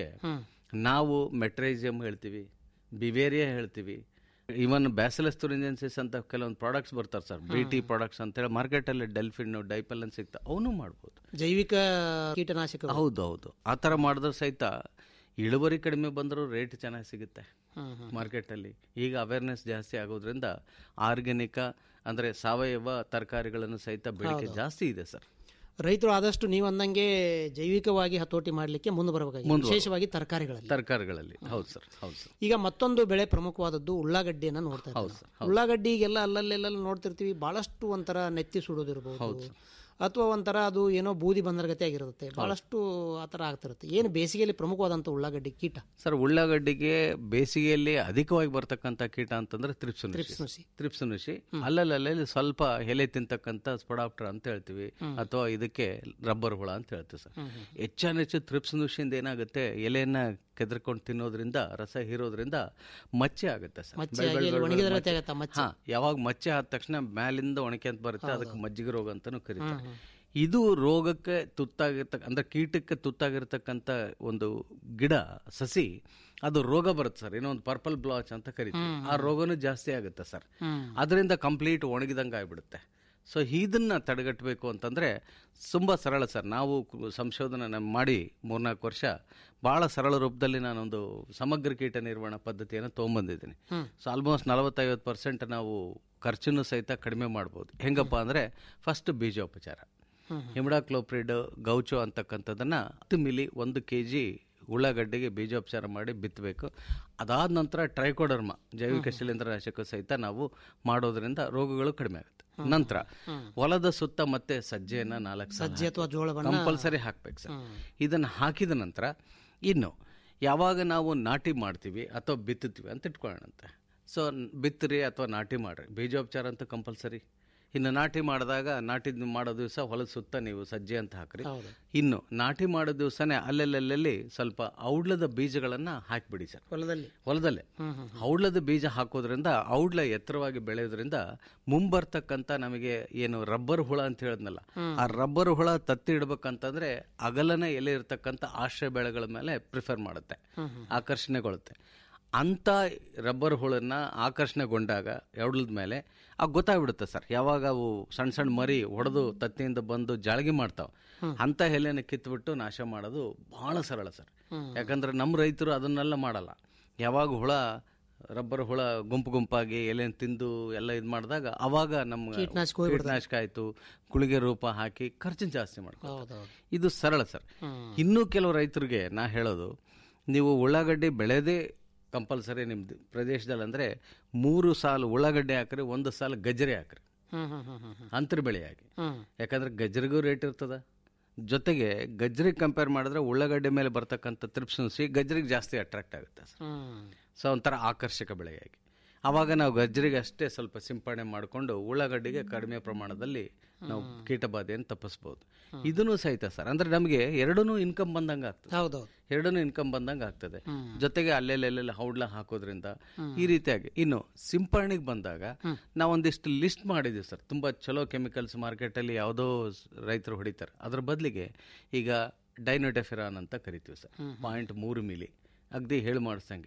ನಾವು ಮೆಟ್ರೈಸಿಯಂ ಹೇಳ್ತೀವಿ ಬಿವೇರಿಯಾ ಹೇಳ್ತೀವಿ ಇವನ್ ಬ್ಯಾಸಿಲಸ್ ತುರಿಂಜೆನ್ಸಿಸ್ ಅಂತ ಕೆಲವೊಂದು ಪ್ರಾಡಕ್ಟ್ಸ್ ಬರ್ತಾರೆ ಸರ್ ಬಿ ಟಿ ಪ್ರಾಡಕ್ಟ್ಸ್ ಅಂತ ಹೇಳಿ ಮಾರ್ಕೆಟಲ್ಲಿ ಡೆಲ್ಫಿನ್ ಡೈಪಲ್ ಅಂತ ಸಿಗ್ತಾ ಅವನು ಮಾಡ್ಬೋದು ಜೈವಿಕ ಕೀಟನಾಶಕ ಹೌದು ಹೌದು ಆ ಥರ ಮಾಡಿದ್ರೆ ಸಹಿತ ಇಳುವರಿ ಕಡಿಮೆ ಬಂದರೂ ರೇಟ್ ಚೆನ್ನಾಗಿ ಸಿಗುತ್ತೆ ಮಾರ್ಕೆಟಲ್ಲಿ ಈಗ ಅವೇರ್ನೆಸ್ ಜಾಸ್ತಿ ಆಗೋದ್ರಿಂದ ಆರ್ಗ್ಯಾನಿಕ ಅಂದರೆ ಸಾವಯವ ತರಕಾರಿಗಳನ್ನು ಸಹಿತ ಬೇಡಿಕೆ ಜಾಸ್ತಿ ಇದೆ ಸರ್ ರೈತರು ಆದಷ್ಟು ನೀವು ಅಂದಂಗೆ ಜೈವಿಕವಾಗಿ ಹತೋಟಿ ಮಾಡಲಿಕ್ಕೆ ಮುಂದೆ ಬರಬೇಕಾಗಿ ಮುಂದೆ ವಿಶೇಷವಾಗಿ ತರಕಾರಿಗಳಲ್ಲಿ ತರಕಾರಿಗಳಲ್ಲಿ ಹೌದು ಸರ್ ಹೌದು ಸರ್ ಈಗ ಮತ್ತೊಂದು ಬೆಳೆ ಪ್ರಮುಖವಾದದ್ದು ಉಳ್ಳಾಗಡ್ಡಿಯನ್ನ ನೋಡ್ತಾ ಹೌದು ಇದ್ದೀವಿ ಸರ್ ಉಳ್ಳಾಗಡ್ಡಿಗೆಲ್ಲ ಅಲ್ಲಲ್ಲೆಲ್ಲ ನೋಡ್ತಿರ್ತೀವಿ ಬಹಳಷ್ಟು ಒಂಥರ ನೆತ್ತಿ ಸುಡೋದಿರ್ಬೋದು ಅಥವಾ ಒಂಥರ ಅದು ಏನೋ ಬೂದಿ ಬಂದರ್ಗತೆ ಆಗಿರುತ್ತೆ ಬಹಳಷ್ಟು ಆ ಥರ ಆಗ್ತಿರುತ್ತೆ ಏನು ಬೇಸಿಗೆಯಲ್ಲಿ ಪ್ರಮುಖವಾದಂಥ ಉಳ್ಳಾಗಡ್ಡಿ ಕೀಟ ಸರ್ ಉಳ್ಳಾಗಡ್ಡಿಗೆ ಬೇಸಿಗೆಯಲ್ಲಿ ಅಧಿಕವಾಗಿ ಬರ್ತಕ್ಕಂಥ ಕೀಟ ಅಂತಂದ್ರೆ ತ್ರಿಪ್ಸುನುಷಿ ತ್ರಿಪ್ಸುನುಸಿ. ತ್ರಿಪ್ಸುನುಷಿ ಅಲ್ಲಲ್ಲಿ ಸ್ವಲ್ಪ ಎಲೆ ತಿಂತಕ್ಕಂಥ ಸ್ಪೊಡಾಪ್ಟರ್ ಅಂತ ಹೇಳ್ತೀವಿ ಅಥವಾ ಇದಕ್ಕೆ ರಬ್ಬರ್ ಹುಳ ಅಂತ ಹೇಳ್ತೀವಿ ಸರ್ ಹೆಚ್ಚಾನೆಚ್ಚು ತ್ರಿಪ್ಸುನುಷಿಯಿಂದ ಏನಾಗುತ್ತೆ ಎಲೆಯನ್ನ ಕೆದರ್ಕೊಂಡು ತಿನ್ನೋದ್ರಿಂದ ರಸ ಹೀರೋದ್ರಿಂದ ಮಚ್ಚೆ ಆಗುತ್ತೆ ಸರ್ ಮಚ್ಚೆ ಬೆಳ್- ಆಗಿ ಬೆಳ್- ಅಲ್ಲಿ ಬೆಳ್- ಒಣಗಿದ ಮಚ್ಚೆ. ರೀತಿ ಆಗತ್ತಾ ಮಚ್ಚೆ? ಹಾ ಯಾವಾಗ ಮಚ್ಚೆ ಆದ ತಕ್ಷಣ ಮ್ಯಾಲಿಂದ ಒಣಕೆ ಅಂತ ಬರುತ್ತೆ ಅದಕ್ಕೆ ಮಜ್ಜಿಗೆ ರೋಗ ಅಂತಾನು ಕರೀತಾರೆ ಇದು ರೋಗಕ್ಕೆ ತುತ್ತಾಗಿರ್ತಕ್ಕ ಅಂದ್ರೆ ಕೀಟಕ್ಕೆ ತುತ್ತಾಗಿರ್ತಕ್ಕಂಥ ಒಂದು ಗಿಡ ಸಸಿ ಅದು ರೋಗ ಬರುತ್ತೆ ಸರ್ ಏನೋ ಒಂದು ಪರ್ಪಲ್ ಬ್ಲಾಚ್ ಅಂತ ಕರಿತೀವಿ ಆ ರೋಗನೂ ಜಾಸ್ತಿ ಆಗುತ್ತೆ ಸರ್ ಅದರಿಂದ ಕಂಪ್ಲೀಟ್ ಒಣಗಿದಂಗೆ ಆಗ್ಬಿಡುತ್ತೆ ಸೊ ಇದನ್ನ ತಡೆಗಟ್ಟಬೇಕು ಅಂತಂದ್ರೆ ತುಂಬಾ ಸರಳ ಸರ್ ನಾವು ಕು- ಸಂಶೋಧನೆ ನ- ಮಾಡಿ ಮೂರ್ನಾಲ್ಕು ವರ್ಷ ಬಹಳ ಸರಳ ರೂಪದಲ್ಲಿ ನಾನೊಂದು ಸಮಗ್ರ ಕೀಟ ನಿರ್ವಹಣಾ ಪದ್ಧತಿಯನ್ನು ತೊಗೊಂಬಂದಿದ್ದೀನಿ ಸೊ ಆಲ್ಮೋಸ್ಟ್ ನಲವತ್ತೈವತ್ತು ಪರ್ಸೆಂಟ್ ನಾವು ಖರ್ಚನ್ನು ಸಹಿತ ಕಡಿಮೆ ಮಾಡ್ಬೋದು ಹೆಂಗಪ್ಪ ಅಂದ್ರೆ ಫಸ್ಟ್ ಬೀಜೋಪಚಾರ ಹಿಮಡಾಕ್ಲೋಪ್ರಿಡ್ ಗೌಚೋ ಅಂತಕ್ಕಂಥದ್ದನ್ನ ಹತ್ತು ಮಿಲಿ ಒಂದು ಕೆ ಜಿ ಉಳ್ಳಾಗಡ್ಡೆಗೆ ಬೀಜೋಪಚಾರ ಮಾಡಿ ಬಿತ್ತಬೇಕು ಅದಾದ ನಂತರ ಟ್ರೈಕೋಡರ್ಮ ಜೈವಿಕ ಶಿಲೀಂಧ್ರನಾಶಕ ಸಹಿತ ನಾವು ಮಾಡೋದ್ರಿಂದ ರೋಗಗಳು ಕಡಿಮೆ ಆಗುತ್ತೆ ನಂತರ ಹೊಲದ ಸುತ್ತ ಮತ್ತೆ ಸಜ್ಜೆಯನ್ನ ನಾಲ್ಕು ಸಜ್ಜೆ ಅಥವಾ ಜೋಳವನ್ನ ಕಂಪಲ್ಸರಿ ಹಾಕ್ಬೇಕು ಸರ್ ಇದನ್ನ ಹಾಕಿದ ನಂತರ ಇನ್ನು ಯಾವಾಗ ನಾವು ನಾಟಿ ಮಾಡ್ತೀವಿ ಅಥವಾ ಬಿತ್ತುತ್ತೀವಿ ಅಂತ ಇಟ್ಕೊಳ್ಳೋಣಂತೆ ಸೊ ಬಿತ್ತರಿ ಅಥವಾ ನಾಟಿ ಮಾಡ್ರಿ ಬೀಜೋಪಚಾರ ಅಂತ ಕಂಪಲ್ಸರಿ ಇನ್ನು ನಾಟಿ ಮಾಡಿದಾಗ ನಾಟಿ ಮಾಡೋ ದಿವಸ ಹೊಲದ ಸುತ್ತ ನೀವು ಸಜ್ಜೆ ಅಂತ ಹಾಕ್ರಿ ಇನ್ನು ನಾಟಿ ಮಾಡೋ ದಿವಸನೇ ಅಲ್ಲೆಲ್ಲೆಲ್ಲಿ ಸ್ವಲ್ಪ ಔಡ್ಲದ ಬೀಜಗಳನ್ನ ಹಾಕಿಬಿಡಿ ಸರ್ ಹೊಲದಲ್ಲಿ ಹೊಲದಲ್ಲೇ ಔಡ್ಲದ ಬೀಜ ಹಾಕೋದ್ರಿಂದ ಔಡ್ಲ ಎತ್ತರವಾಗಿ ಬೆಳೆಯೋದ್ರಿಂದ ಮುಂಬರ್ತಕ್ಕಂತ ನಮಗೆ ಏನು ರಬ್ಬರ್ ಹುಳ ಅಂತ ಹೇಳಿದ್ನಲ್ಲ ಆ ರಬ್ಬರ್ ಹುಳ ತತ್ತಿ ಇಡ್ಬೇಕಂತಂದ್ರೆ ಅಗಲನೆ ಎಲೆ ಇರ್ತಕ್ಕಂಥ ಆಶ್ರಯ ಬೆಳೆಗಳ ಮೇಲೆ ಪ್ರಿಫರ್ ಮಾಡುತ್ತೆ ಆಕರ್ಷಣೆಗೊಳ್ಳುತ್ತೆ ಅಂತ ರಬ್ಬರ್ ಹುಳನ್ನ ಆಕರ್ಷಣೆಗೊಂಡಾಗ ಎವಡ್ಲದ ಮೇಲೆ ಆಗ ಗೊತ್ತಾಗ್ಬಿಡುತ್ತೆ ಸರ್ ಯಾವಾಗ ಅವು ಸಣ್ಣ ಸಣ್ಣ ಮರಿ ಹೊಡೆದು ತತ್ತಿಯಿಂದ ಬಂದು ಜಾಳ್ಗೆ ಮಾಡ್ತಾವ ಅಂತ ಎಲೆನ ಕಿತ್ಬಿಟ್ಟು ನಾಶ ಮಾಡೋದು ಬಹಳ ಸರಳ ಸರ್ ಯಾಕಂದ್ರೆ ನಮ್ಮ ರೈತರು ಅದನ್ನೆಲ್ಲ ಮಾಡಲ್ಲ ಯಾವಾಗ ಹುಳ ರಬ್ಬರ್ ಹುಳ ಗುಂಪು ಗುಂಪಾಗಿ ಎಲೆನ ತಿಂದು ಎಲ್ಲ ಇದು ಮಾಡಿದಾಗ ಅವಾಗ ನಮ್ಮ ಕೀಟನಾಶಕ ಹೋಗ್ಬಿಡ್ತದೆ. ಕೀಟನಾಶಕ ಆಯ್ತು ಕುಳಿಗೆ ರೂಪ ಹಾಕಿ ಖರ್ಚು ಜಾಸ್ತಿ ಮಾಡ್ತಾರೆ ಹೌದೌದು ಇದು ಸರಳ ಸರ್ ಇನ್ನೂ ಕೆಲವು ರೈತರಿಗೆ ನಾ ಹೇಳೋದು ನೀವು ಉಳ್ಳಾಗಡ್ಡಿ ಬೆಳೆದೇ ಕಂಪಲ್ಸರಿ ನಿಮ್ದು ಪ್ರದೇಶದಲ್ಲಿ ಅಂದ್ರೆ ಮೂರು ಸಾಲು ಉಳ್ಳಾಗಡ್ಡೆ ಹಾಕ್ರಿ ಒಂದು ಸಾಲು ಗಜ್ಜರಿ ಹಾಕ್ರಿ ಹ್ಮ್ ಹ್ಮ್ ಹ್ಮ್ ಹ್ಮ್ ಹ್ಮ್ ಅಂತರ ಬೆಳೆಯಾಗಿ ಹ್ಮ್ ಯಾಕಂದ್ರೆ ಗಜ್ಜರಿಗೂ ರೇಟ್ ಇರ್ತದ ಜೊತೆಗೆ ಗಜ್ಜರಿಗೆ ಕಂಪೇರ್ ಮಾಡಿದ್ರೆ ಉಳ್ಳಾಗಡ್ಡೆ ಮೇಲೆ ಬರ್ತಕ್ಕಂಥ ತ್ರಿಪ್ಸನ್ಸಿ ಗಜ್ಜರಿಗೆ ಜಾಸ್ತಿ ಅಟ್ರಾಕ್ಟ್ ಆಗುತ್ತೆ ಸರ್ ಹ್ಮ್ ಸೊ ಒಂಥರ ಆಕರ್ಷಕ ಬೆಳೆಯಾಗಿ ಅವಾಗ ನಾವು ಗಜ್ಜರಿಗೆ ಅಷ್ಟೇ ಸ್ವಲ್ಪ ಸಿಂಪಡಣೆ ಮಾಡಿಕೊಂಡು ಉಳ್ಳಾಗಡ್ಡಿಗೆ ಕಡಿಮೆ ಪ್ರಮಾಣದಲ್ಲಿ ನಾವು ಕೀಟಬಾಧೆಯನ್ನು ತಪ್ಪಿಸ್ಬೋದು ಇದನ್ನು ಸಹಿತ ಸರ್ ಅಂದ್ರೆ ನಮಗೆ ಎರಡೂ ಇನ್ಕಮ್ ಬಂದಂಗೆ ಆಗ್ತದೆ ಹೌದೌದು ಎರಡೂ ಇನ್ಕಮ್ ಬಂದಂಗೆ ಆಗ್ತದೆ ಜೊತೆಗೆ ಅಲ್ಲೆಲ್ಲೆಲ್ಲ ಹೌಡ್ಲ ಹಾಕೋದ್ರಿಂದ ಈ ರೀತಿಯಾಗಿ ಇನ್ನು ಸಿಂಪರಣೆಗೆ ಬಂದಾಗ ನಾವೊಂದಿಷ್ಟು ಲಿಸ್ಟ್ ಮಾಡಿದ್ವಿ ಸರ್ ತುಂಬಾ ಚಲೋ ಕೆಮಿಕಲ್ಸ್ ಮಾರ್ಕೆಟಲ್ಲಿ ಯಾವುದೋ ಸ್- ರೈತರು ಹೊಡಿತಾರೆ ಅದ್ರ ಬದಲಿಗೆ ಈಗ ಡೈನೋಟೆಫಿರಾನ್ ಅಂತ ಕರಿತೀವಿ ಸರ್ ಪಾಯಿಂಟ್ ಮೂರು ಮಿಲಿ ಅಗದಿ ಹೇಳಿ ಮಾಡಿಸಂಗೆ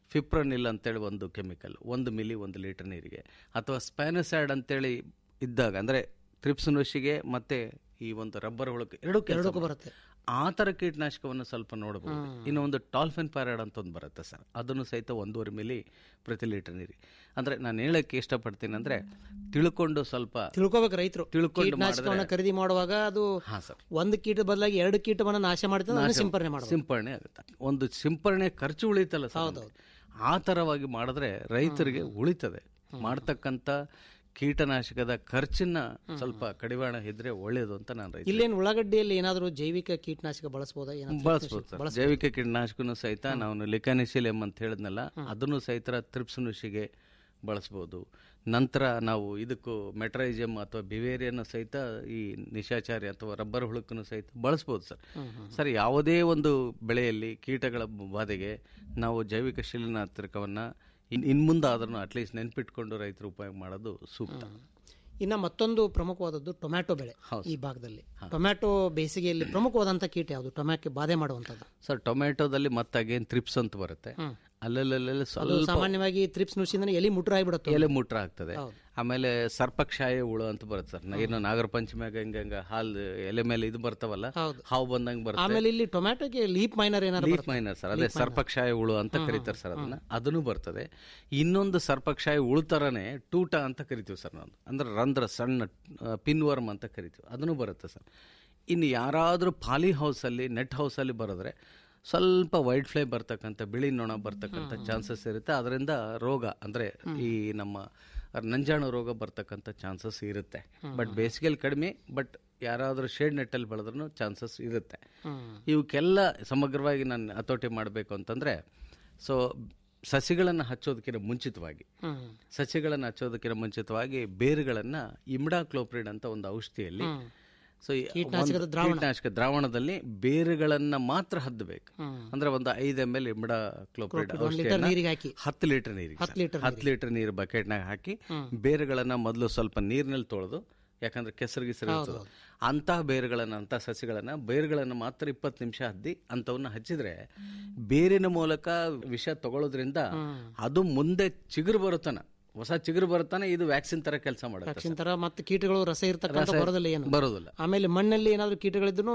ಫಿಪ್ರನಿಲ್ ಅಂತೇಳಿ ಒಂದು ಕೆಮಿಕಲ್ ಒಂದು ಮಿಲಿ ಒಂದು ಲೀಟರ್ ನೀರಿಗೆ ಅಥವಾ ಸ್ಪ್ಯಾನೋಸೈಡ್ ಅಂತೇಳಿ ಇದ್ದಾಗ ಅಂದರೆ ತ್ರಿಪ್ಸ್ ನುಷಿಗೆ ಮತ್ತೆ ಈ ಒಂದು ರಬ್ಬರ್ ಹುಳಕ್ಕೆ ಎರಡು ಕೆಲಸ ಎರಡಕ್ಕೂ ಬರುತ್ತೆ ಆ ಥರ ಕೀಟನಾಶಕವನ್ನು ಸ್ವಲ್ಪ ನೋಡಬಹುದು ಇನ್ನು ಒಂದು ಟಾಲ್ಫಿನ್ ಪ್ಯಾರಾಡ್ ಅಂತ ಒಂದು ಬರುತ್ತೆ ಸರ್ ಅದನ್ನು ಸಹಿತ ಒಂದೂವರೆ ಮಿಲಿ ಪ್ರತಿ ಲೀಟರ್ ನೀರಿಗೆ ಅಂದ್ರೆ ನಾನು ಹೇಳಕ್ಕೆ ಇಷ್ಟಪಡ್ತೀನಿ ಅಂದ್ರೆ ತಿಳ್ಕೊಂಡು ಸ್ವಲ್ಪ ತಿಳ್ಕೊಬೇಕು ರೈತರು ತಿಳ್ಕೊಂಡು ಕೀಟನಾಶಕವನ್ನ ಮಾಡಿದ್ರೆ- ಖರೀದಿ ಮಾಡುವಾಗ ಅದು ಹಾ ಸರ್ ಒಂದು ಕೀಟ ಬದಲಾಗಿ ಎರಡು ಕೀಟವನ್ನ ನಾಶ ಮಾಡ್ತದೆ ಅದನ್ನ ನಾಶ- ಸಿಂಪರಣೆ ಮಾಡಬೇಕು ಸಿಂಪರಣೆ ಆಗುತ್ತೆ ಒಂದು ಸಿಂಪರಣೆ ಖರ್ಚು ಉಳಿತಲ್ಲ ಸರ್ ನಮ್ಗೆ. ಆ ತರವಾಗಿ ಮಾಡಿದ್ರೆ ರೈತರಿಗೆ ಉಳಿತದೆ ಮಾಡ್ತಕ್ಕಂಥ ಕೀಟನಾಶಕದ ಖರ್ಚನ್ನ ಸ್ವಲ್ಪ ಕಡಿವಾಣ ಇದ್ರೆ ಒಳ್ಳೇದು ಅಂತ ನಾನು ರೈತ ಇಲ್ಲೇನು ಉಳ್ಳಾಗಡ್ಡಿಯಲ್ಲಿ ಏನಾದರೂ ಜೈವಿಕ ಕೀಟನಾಶಕ ಬಳಸಬಹುದಾ ಏನಾದ್ರು ಬಳಸ್ಬೋದು ಸರ್ ಜೈವಿಕ ಕೀಟನಾಶಕನು ಸಹಿತ ನಾವು ಲಿಕಾನಿಸಿಲಿಯಂ ಅಂತ ಹೇಳಿದ್ನಲ್ಲ ಅದನ್ನು ಸಹಿತ ತ್ರಿಪ್ಸ್ ನುಷಿಗೆ ಬಳಸ್ಬೋದು ನಂತರ ನಾವು ಇದಕ್ಕೂ ಮೆಟ್ರೈಜಮ್ ಅಥವಾ ಬಿವೇರಿಯನ್ನು ಸಹಿತ ಈ ನಿಶಾಚಾರಿ ಅಥವಾ ರಬ್ಬರ್ ಹುಳುಕನ್ನು ಸಹಿತ ಬಳಸ್ಬೋದು ಸರ್ ಸರ್ ಯಾವುದೇ ಒಂದು ಬೆಳೆಯಲ್ಲಿ ಕೀಟಗಳ ಬಾಧೆಗೆ ನಾವು ಜೈವಿಕ ಶಿಲೀನಾತ್ರಕವನ್ನು ಇನ್ ಇನ್ಮುಂದಾದ್ರೂ ಅಟ್ಲೀಸ್ಟ್ ನೆನ್ಪಿಟ್ಕೊಂಡು ರೈತರು ಉಪಯೋಗ ಮಾಡೋದು ಸೂಕ್ತ ಇನ್ನ ಮತ್ತೊಂದು ಪ್ರಮುಖವಾದದ್ದು ಟೊಮ್ಯಾಟೊ ಬೆಳೆ ಈ ಭಾಗದಲ್ಲಿ ಟೊಮ್ಯಾಟೊ ಬೇಸಿಗೆಯಲ್ಲಿ ಪ್ರಮುಖವಾದಂತ ಕೀಟ ಯಾವುದು ಟೊಮ್ಯಾಟೊ ಬಾಧೆ ಮಾಡುವಂತದ್ದು ಸರ್ ಟೊಮೆಟೊದಲ್ಲಿ ಮತ್ತೆ ಅಗೇನ್ ತ್ರಿಪ್ಸ್ ಅಂತ ಬರುತ್ತೆ ಅಲ್ಲಲ್ಲೇ ಅದು ಸ್ವಲ್ಪ ಸಾಮಾನ್ಯವಾಗಿ ತ್ರಿಪ್ಸ್ ನುಸಿಂದ ಎಲಿ ಮುಟ್ರ ಆಗಿಬಿಡುತ್ತೆ ಎಲೆ ಮುಟ್ರ ಆಗ್ತದೆ ಆಮೇಲೆ ಸರ್ಪಕ್ಷಾಯ ಹುಳು ಅಂತ ಬರುತ್ತೆ ಸರ್ ಏನು ನಾಗರ ಪಂಚಮಿಯಾಗ ಹಿಂಗ ಹಿಂಗ ಹಾಲು ಎಲೆ ಮೇಲೆ ಇದು ಬರ್ತಾವಲ್ಲ ಹೌದು. ಹಾವು ಬಂದಂಗೆ ಬರುತ್ತೆ ಆಮೇಲೆ ಇಲ್ಲಿ ಟೊಮ್ಯಾಟೊಗೆ ಲೀಪ್ ಮೈನರ್ ಏನಾದ್ರು ಲೀಫ್ ಮೈನರ್ ಸರ್ ಅದೇ ಸರ್ಪಕ್ಷಾಯ ಹುಳು ಅಂತ ಕರೀತಾರೆ ಸರ್ ಅದನ್ನ ಅದನ್ನು ಬರ್ತದೆ ಇನ್ನೊಂದು ಸರ್ಪಕ್ಷಾಯ ಹುಳು ತರನೇ ಟೂಟ ಅಂತ ಕರಿತೀವಿ ಸರ್ ನಾವು ಅಂದ್ರೆ ರಂಧ್ರ ಸಣ್ಣ ಪಿನ್ ವರ್ಮ್ ಅಂತ ಕರಿತೀವಿ ಅದನ್ನು ಬರುತ್ತೆ ಸರ್ ಇನ್ನು ಯಾರಾದರೂ ಪಾಲಿ ಹೌಸಲ್ಲಿ ನೆಟ್ ಹೌಸಲ್ಲಿ ಬರೆದ್ರೆ ಸ್ವಲ್ಪ ವೈಟ್ ಫ್ಲೈ ಬರ್ತಕ್ಕಂಥ ಬಿಳಿ ನೊಣ ಬರ್ತಕ್ಕಂಥ ಚಾನ್ಸಸ್ ಇರುತ್ತೆ ಅದರಿಂದ ರೋಗ ಅಂದ್ರೆ ಈ ನಮ್ಮ ನಂಜಾಣು ರೋಗ ಬರ್ತಕ್ಕಂಥ ಚಾನ್ಸಸ್ ಇರುತ್ತೆ ಬಟ್ ಬೇಸಿಗೆಯಲ್ಲಿ ಕಡಿಮೆ ಬಟ್ ಯಾರಾದರೂ ಶೇಡ್ ನೆಟ್ಟಲ್ಲಿ ಬೆಳೆದ್ರೂ ಚಾನ್ಸಸ್ ಇರುತ್ತೆ ಇವಕ್ಕೆಲ್ಲ ಸಮಗ್ರವಾಗಿ ನಾನು ಹತೋಟಿ ಮಾಡಬೇಕು ಅಂತಂದ್ರೆ ಸೊ ಸಸಿಗಳನ್ನು ಹಚ್ಚೋದಕ್ಕಿಂತ ಮುಂಚಿತವಾಗಿ ಸಸಿಗಳನ್ನು ಹಚ್ಚೋದಕ್ಕಿಂತ ಮುಂಚಿತವಾಗಿ ಬೇರುಗಳನ್ನು ಇಮ್ಡಾಕ್ಲೋಪ್ರಿಡ್ ಅಂತ ಒಂದು ಔಷಧಿಯಲ್ಲಿ ಸೊ ಈ ಕೀಟನಾಶಕದ ಒಂದು ದ್ರಾವಣ. ಕೀಟನಾಶಕ ದ್ರಾವಣದಲ್ಲಿ ಬೇರುಗಳನ್ನ ಮಾತ್ರ ಹದ್ದಬೇಕು ಅಂದ್ರೆ ಒಂದು ಐದು ಎಮ್ ಎಲ್ ಇಮ್ಡ ಕ್ಲೋಪ್ರಿಡ್ ಒಂದು ಲೀಟರ್ ನೀರಿಗೆ ಹಾಕಿ ಹತ್ತು ಲೀಟರ್ ನೀರಿಗೆ ಹತ್ತು ಲೀಟರ್ ಹತ್ತು ಲೀಟರ್ ನೀರು ಬಕೆಟ್ನಾಗ ಹಾಕಿ ಬೇರುಗಳನ್ನ ಮೊದಲು ಸ್ವಲ್ಪ ನೀರಿನಲ್ಲಿ ತೊಳೆದು ಯಾಕಂದ್ರೆ ಕೆಸರು ಗಿಸರು ಇರ್ತದೆ ಅಂತಹ ಬೇರುಗಳನ್ನ ಅಂತ ಸಸಿಗಳನ್ನ ಬೇರುಗಳನ್ನ ಮಾತ್ರ ಇಪ್ಪತ್ತು ನಿಮಿಷ ಹದ್ದಿ ಅಂತವನ್ನ ಹಚ್ಚಿದ್ರೆ ಬೇರಿನ ಮೂಲಕ ವಿಷ ತಗೊಳ್ಳೋದ್ರಿಂದ ಅದು ಮುಂದೆ ಚಿಗುರು ಬರುತ್ತಾನ ಹೊಸ ಚಿಗುರು ಬರುತ್ತಾನೆ ಇದು ವ್ಯಾಕ್ಸಿನ್ ತರ ಕೆಲಸ ಮಾಡುತ್ತೆ ವ್ಯಾಕ್ಸಿನ್ ತರ ಮತ್ತೆ ಕೀಟಗಳು ರಸ ಇರ್ತಕ್ಕಂಥ ರಸ ಬರೋದಿಲ್ಲ ಏನು ಬರೋದಿಲ್ಲ ಆಮೇಲೆ ಮಣ್ಣಲ್ಲಿ ಏನಾದ್ರು ಕೀಟಗಳಿದ್ರು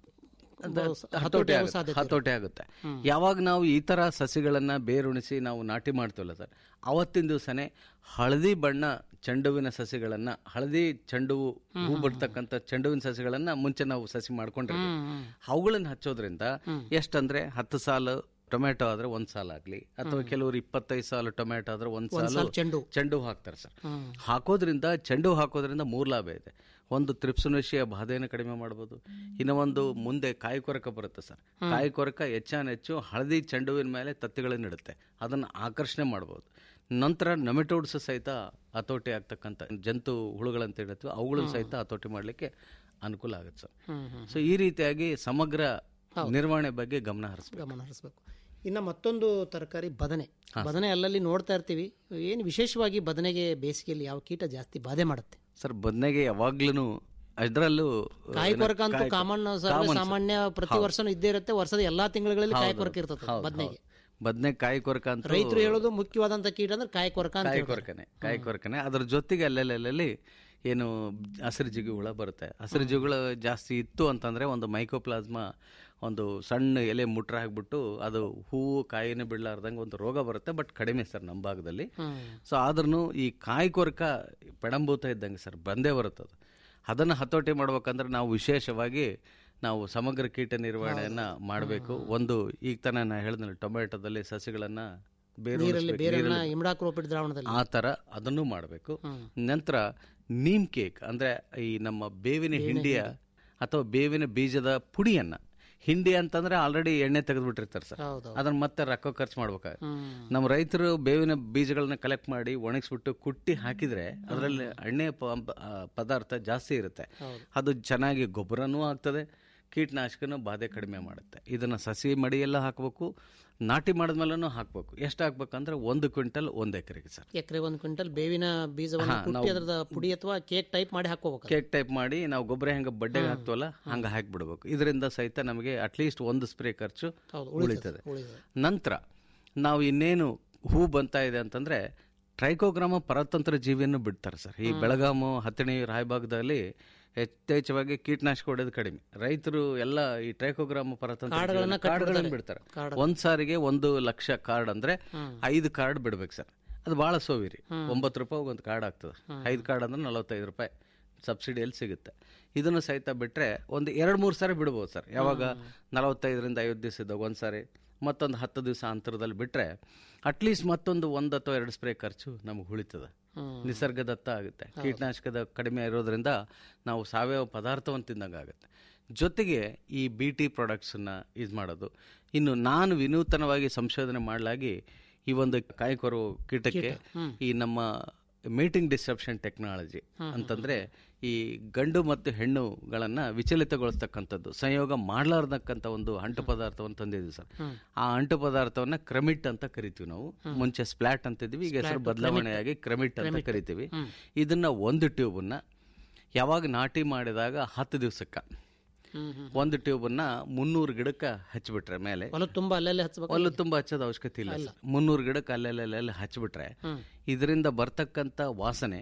ಹತೋಟಿ ಆಗುತ್ತೆ ಹತೋಟಿ ಆಗುತ್ತೆ ಯಾವಾಗ ನಾವು ಈ ತರ ಸಸಿಗಳನ್ನ ಬೇರುಣಿಸಿ ನಾವು ನಾಟಿ ಮಾಡ್ತೀವಲ್ಲ ಸರ್ ಅವತ್ತಿನ ದಿವಸನೇ ಹಳದಿ ಬಣ್ಣ ಚೆಂಡುವಿನ ಸಸಿಗಳನ್ನ ಹಳದಿ ಚೆಂಡು ಹೂ ಬಿಡ್ತಕ್ಕಂಥ ಚೆಂಡುವಿನ ಸಸಿಗಳನ್ನ ಮುಂಚೆ ನಾವು ಸಸಿ ಮಾಡ್ಕೊಂಡಿರ್ತೀವಿ ಅವುಗಳನ್ನ ಹಚ್ಚೋದ್ರಿಂದ ಎಷ್ಟಂದ್ರೆ ಹತ್ತು ಸಾಲು ಟೊಮೆಟೊ ಆದ್ರೆ ಒಂದ್ ಸಾಲ ಆಗ್ಲಿ ಅಥವಾ ಕೆಲವರು ಇಪ್ಪತ್ತೈದು ಸಾಲು ಟೊಮೆಟೊ ಆದ್ರೆ ಒಂದ್ ಒಂದ್ ಸಾಲು ಸಾಲು ಚೆಂಡು. ಚೆಂಡು ಹಾಕ್ತಾರೆ ಸರ್ ಹಾಕೋದ್ರಿಂದ ಚೆಂಡು ಹಾಕೋದ್ರಿಂದ ಮೂರ್ ಲಾಭ ಇದೆ ಒಂದು ತ್ರಿಪ್ಸುನಶಿಯ ಬಾಧೆಯನ್ನು ಕಡಿಮೆ ಮಾಡ್ಬೋದು ಇನ್ನು ಒಂದು ಮುಂದೆ ಕಾಯಿ ಕೊರಕ ಬರುತ್ತೆ ಸರ್ ಕಾಯಿ ಕೊರಕ ಹೆಚ್ಚಾನೆಚ್ಚು ಹಳದಿ ಚೆಂಡುವಿನ ಮೇಲೆ ತತ್ತಿಗಳನ್ನು ಇಡುತ್ತೆ ಅದನ್ನು ಆಕರ್ಷಣೆ ಮಾಡ್ಬೋದು ನಂತರ ನೊಮೆಟೋಡ್ಸ್ ಸಹಿತ ಹತೋಟಿ ಆಗ್ತಕ್ಕಂಥ ಜಂತು ಹುಳುಗಳಂತ ಹೇಳ್ತೀವಿ ಅವುಗಳನ್ನು ಸಹಿತ ಹತೋಟಿ ಮಾಡಲಿಕ್ಕೆ ಅನುಕೂಲ ಆಗುತ್ತೆ ಸರ್ ಸೊ ಈ ರೀತಿಯಾಗಿ ಸಮಗ್ರ ನಿರ್ವಹಣೆ ಬಗ್ಗೆ ಗಮನ ಹರಿಸ್ಬೇಕು ಗಮನ ಹರಿಸ್ಬೇಕು ಇನ್ನು ಮತ್ತೊಂದು ತರಕಾರಿ ಬದನೆ ಬದನೆ ಅಲ್ಲಲ್ಲಿ ನೋಡ್ತಾ ಇರ್ತೀವಿ ಏನು ವಿಶೇಷವಾಗಿ ಬದನೆಗೆ ಬೇಸಿಗೆಯಲ್ಲಿ ಯಾವ ಕೀಟ ಜಾಸ್ತಿ ಬಾಧೆ ಮಾಡುತ್ತೆ ಸರ್ ಬದನೆಗೆ ಯಾವಾಗ್ಲೂ ಅದರಲ್ಲೂ ಕಾಯಿ ಕೊರಕ ಅಂತೂ ಕಾಮನ್ ಸಾಮಾನ್ಯ ಪ್ರತಿ ವರ್ಷನೂ ಇದ್ದೇ ಇರುತ್ತೆ ವರ್ಷದ ಎಲ್ಲಾ ತಿಂಗಳಲ್ಲಿ ಕಾಯಿ ಕೊರಕ ಇರ್ತದೆ ಬದನೆಗೆ ಬದನೆ ಕಾಯಿ ಕೊರಕ ಅಂತ ರೈತರು ಹೇಳೋದು ಮುಖ್ಯವಾದಂತ ಕೀಟ ಅಂದ್ರೆ ಕಾಯಿ ಕೊರಕ ಅಂತ ಕಾಯಿ ಹೇಳ್ತಾರೆ. ಕೊರಕನೆ ಕಾಯಿ ಕೊರಕನೆ ಅದ್ರ ಜೊತೆಗೆ ಅಲ್ಲೆಲ್ಲೆಲ್ಲಿ ಏನು ಹಸಿರು ಜಿಗಿ ಹುಳ ಬರುತ್ತೆ ಹಸಿರು ಜಿಗುಳ ಜಾಸ್ತಿ ಇತ್ತು ಅಂತಂದ್ರೆ ಒಂದು ಮೈಕೋಪ್ಲಾಸ್ಮಾ ಒಂದು ಸಣ್ಣ ಎಲೆ ಮುಟ್ರ ಹಾಕ್ಬಿಟ್ಟು ಅದು ಹೂವು ಕಾಯಿನೇ ಬಿಡ್ಲಾರ್ದಂಗೆ ಒಂದು ರೋಗ ಬರುತ್ತೆ ಬಟ್ ಕಡಿಮೆ ಸರ್ ನಮ್ಮ ಭಾಗದಲ್ಲಿ ಸೊ ಆದ್ರೂ ಈ ಕಾಯಿ ಕೊರಕ ಪೆಡಂಭೂತ ಇದ್ದಂಗೆ ಸರ್ ಬಂದೇ ಬರುತ್ತೆ ಅದು ಅದನ್ನು ಹತೋಟಿ ಮಾಡ್ಬೇಕಂದ್ರೆ ನಾವು ವಿಶೇಷವಾಗಿ ನಾವು ಸಮಗ್ರ ಕೀಟ ನಿರ್ವಹಣೆಯನ್ನ ಮಾಡಬೇಕು ಒಂದು ಈಗ ತನ ನಾ ಹೇಳಿದ್ನಲ್ಲ ಟೊಮೆಟೊದಲ್ಲಿ ಸಸಿಗಳನ್ನ ಬೇರು ನೀರಲ್ಲಿ ಉಳಿಸ್ಬೇಕು, ಬೇರೆಲ್ಲ ನೀರಲ್ಲಿ- ಇಮ್ಡಾಕ್ರೋಪಿಡ್ ದ್ರಾವಣದಲ್ಲಿ ಆ ತರ ಅದನ್ನು ಮಾಡಬೇಕು ನಂತರ ನೀಮ್ ಕೇಕ್ ಅಂದ್ರೆ ಈ ನಮ್ಮ ಬೇವಿನ ಹಿಂಡಿಯ ಅಥವಾ ಬೇವಿನ ಬೀಜದ ಪುಡಿಯನ್ನ ಹಿಂಡಿ ಅಂತಂದ್ರೆ ಆಲ್ರೆಡಿ ಎಣ್ಣೆ ತೆಗೆದ್ಬಿಟ್ಟಿರ್ತಾರೆ ಸರ್ ಹೌದು ಅದನ್ನ ಮತ್ತೆ ರೊಕ್ಕ ಖರ್ಚು ಮಾಡ್ಬೇಕಾಗುತ್ತೆ ನಮ್ಮ ರೈತರು ಬೇವಿನ ಬೀಜಗಳನ್ನ ಕಲೆಕ್ಟ್ ಮಾಡಿ ಒಣಗಿಸ್ಬಿಟ್ಟು ಕುಟ್ಟಿ ಹಾಕಿದ್ರೆ ಅದರಲ್ಲಿ ಎಣ್ಣೆ ಪ- ಆ, ಪದಾರ್ಥ ಜಾಸ್ತಿ ಇರುತ್ತೆ ಅದು ಚೆನ್ನಾಗಿ ಗೊಬ್ಬರನೂ ಆಗ್ತದೆ ಕೀಟನಾಶಕನೂ ಬಾಧೆ ಕಡಿಮೆ ಮಾಡುತ್ತೆ ಇದನ್ನ ಸಸಿ ಮಡಿಯೆಲ್ಲ ಹಾಕಬೇಕು ನಾಟಿ ಮಾಡಿದ್ಮೇಲೂ ಹಾಕ್ಬೇಕು ಎಷ್ಟು ಹಾಕ್ಬೇಕಂದ್ರೆ ಒಂದು ಕ್ವಿಂಟಲ್ ಒಂದು ಎಕರೆಗೆ ಸರ್ ಎಕರೆ ಒಂದು ಕ್ವಿಂಟಲ್ ಬೇವಿನ ಬೀಜವನ್ನು ಹಾ, ಕುಟ್ಟಿ ನಾವು- ಅದರದ ಪುಡಿ ಅಥವಾ ಕೇಕ್ ಟೈಪ್ ಮಾಡಿ ಹಾಕೋಬೇಕು ಕೇಕ್ ಟೈಪ್ ಮಾಡಿ ನಾವು ಗೊಬ್ಬರ ಹೆಂಗೆ ಬಡ್ಡೆಗೆ ಹಾಕ್ತೀವಲ್ಲ ಹಂಗೆ ಹಾಕಿಬಿಡ್ಬೇಕು ಇದರಿಂದ ಸಹಿತ ನಮಗೆ ಅಟ್ಲೀಸ್ಟ್ ಒಂದು ಸ್ಪ್ರೇ ಖರ್ಚು ಹೌದು ಉಳಿತದೆ ಉಳಿತದೆ ನಂತರ ನಾವು ಇನ್ನೇನು ಹೂ ಬಂತಾ ಇದೆ ಅಂತಂದ್ರೆ ಟ್ರೈಕೋಗ್ರಾಮ ಪರತಂತ್ರ ಜೀವಿಯನ್ನು ಬಿಡ್ತಾರೆ ಸರ್ ಈ ಬೆಳಗಾಮು ಹತ್ತಣಿ ರಾಯಭಾಗದಲ್ಲಿ ಯಥೇಚ್ಛವಾಗಿ ಕೀಟನಾಶಕ ಹೊಡೆದು ಕಡಿಮೆ ರೈತರು ಎಲ್ಲ ಈ ಟ್ರೈಕೋಗ್ರಾಮ ಪರತಂತ್ರ ಕಾಡುಗಳನ್ನ ಜೀವಿಯನ್ನು- ಕಾಡುಗಳನ್ನ ಕಟ್ಬಿಡ್ತಾರೆ. ಬಿಡ್ತಾರೆ ಕಾಡು. ಒಂದ್ ಸಾರಿಗೆ ಒಂದು ಲಕ್ಷ ಕಾರ್ಡ್ ಅಂದ್ರೆ ಐದು ಕಾರ್ಡ್ ಬಿಡ್ಬೇಕು ಸರ್ ಅದು ಬಹಳ ಸೋವಿರಿ ಒಂಬತ್ತು ರೂಪಾಯಿ ಒಂದು ಕಾರ್ಡ್ ಆಗ್ತದೆ ಐದು ಕಾರ್ಡ್ ಅಂದ್ರೆ ನಲವತ್ತೈದು ರೂಪಾಯಿ ಸಬ್ಸಿಡಿಯಲ್ಲಿ ಸಿಗುತ್ತೆ ಇದನ್ನು ಸಹಿತ ಬಿಟ್ರೆ ಒಂದು ಎರಡು ಮೂರು ಸಾರಿ ಬಿಡ್ಬೋದು ಸರ್ ಯಾವಾಗ ನಲವತ್ತೈದರಿಂದ ಐವತ್ತು ದಿವಸದಾಗ ಒಂದು ಸಾರಿ ಮತ್ತೊಂದು ಹತ್ತು ದಿವಸ ಅಂತರದಲ್ಲಿ ಬಿಟ್ರೆ ಅಟ್ಲೀಸ್ಟ್ ಮತ್ತೊಂದು ಒಂದು ಅಥವಾ ಎರಡು ಸ್ಪ್ರೇ ಖರ್ಚು ನಮಗೆ ಉಳಿತದೆ ನಿಸರ್ಗದತ್ತ ಆಗುತ್ತೆ ಕೀಟನಾಶಕದ ಕಡಿಮೆ ಇರೋದ್ರಿಂದ ನಾವು ಸಾವಯವ ಪದಾರ್ಥವನ್ನು ತಿಂದಂಗೆ ಆಗುತ್ತೆ ಜೊತೆಗೆ ಈ ಬಿ ಟಿ ಪ್ರಾಡಕ್ಟ್ಸನ್ನ ಇದು ಮಾಡೋದು ಇನ್ನು ನಾನು ವಿನೂತನವಾಗಿ ಸಂಶೋಧನೆ ಮಾಡಲಾಗಿ ಈ ಒಂದು ಕಾಯಿಕೊರವು ಕೀಟಕ್ಕೆ ಈ ನಮ್ಮ ಮೀಟಿಂಗ್ ಡಿಸ್ಟ್ರಪ್ಷನ್ ಟೆಕ್ನಾಲಜಿ ಅಂತಂದ್ರೆ ಈ ಗಂಡು ಮತ್ತು ಹೆಣ್ಣುಗಳನ್ನ ವಿಚಲಿತಗೊಳಿಸ್ತಕ್ಕಂಥದ್ದು ಸಂಯೋಗ ಮಾಡಲಾರ್ದಕ್ಕಂಥ ಒಂದು ಅಂಟು ಪದಾರ್ಥವನ್ನು ತಂದಿದ್ವಿ ಸರ್ ಆ ಅಂಟು ಪದಾರ್ಥವನ್ನ ಕ್ರಮಿಟ್ ಅಂತ ಕರಿತೀವಿ ನಾವು ಮುಂಚೆ ಸ್ಪ್ಲಾಟ್ ಅಂತಿದ್ವಿ ಈಗ ಹೆಸರು ಬದಲಾವಣೆಯಾಗಿ ಕ್ರಮಿಟ್ ಅಂತ ಕರಿತೀವಿ ಇದನ್ನ ಒಂದು ಟ್ಯೂಬನ್ನ ಯಾವಾಗ ನಾಟಿ ಮಾಡಿದಾಗ ಹತ್ತು ದಿವಸಕ್ಕ ಒಂದು ಟ್ಯೂಬನ್ನ ಮುನ್ನೂರು ಗಿಡಕ್ಕೆ ಹಚ್ಬಿಟ್ರೆ ಮೇಲೆ ಹೊಲ ತುಂಬ ಅಲ್ಲಲ್ಲೇ ಹಚ್ಬೇಕು ಒಲ್ಲು ತುಂಬ ಹಚ್ಚೋದು ಅವಶ್ಯಕತೆ ಇಲ್ಲ ಸರ್. ಮುನ್ನೂರು ಗಿಡಕ್ಕೆ ಅಲ್ಲೆಲ್ಲೆಲ್ಲ ಹಚ್ಬಿಟ್ರೆ ಇದರಿಂದ ಬರ್ತಕ್ಕಂಥ ವಾಸನೆ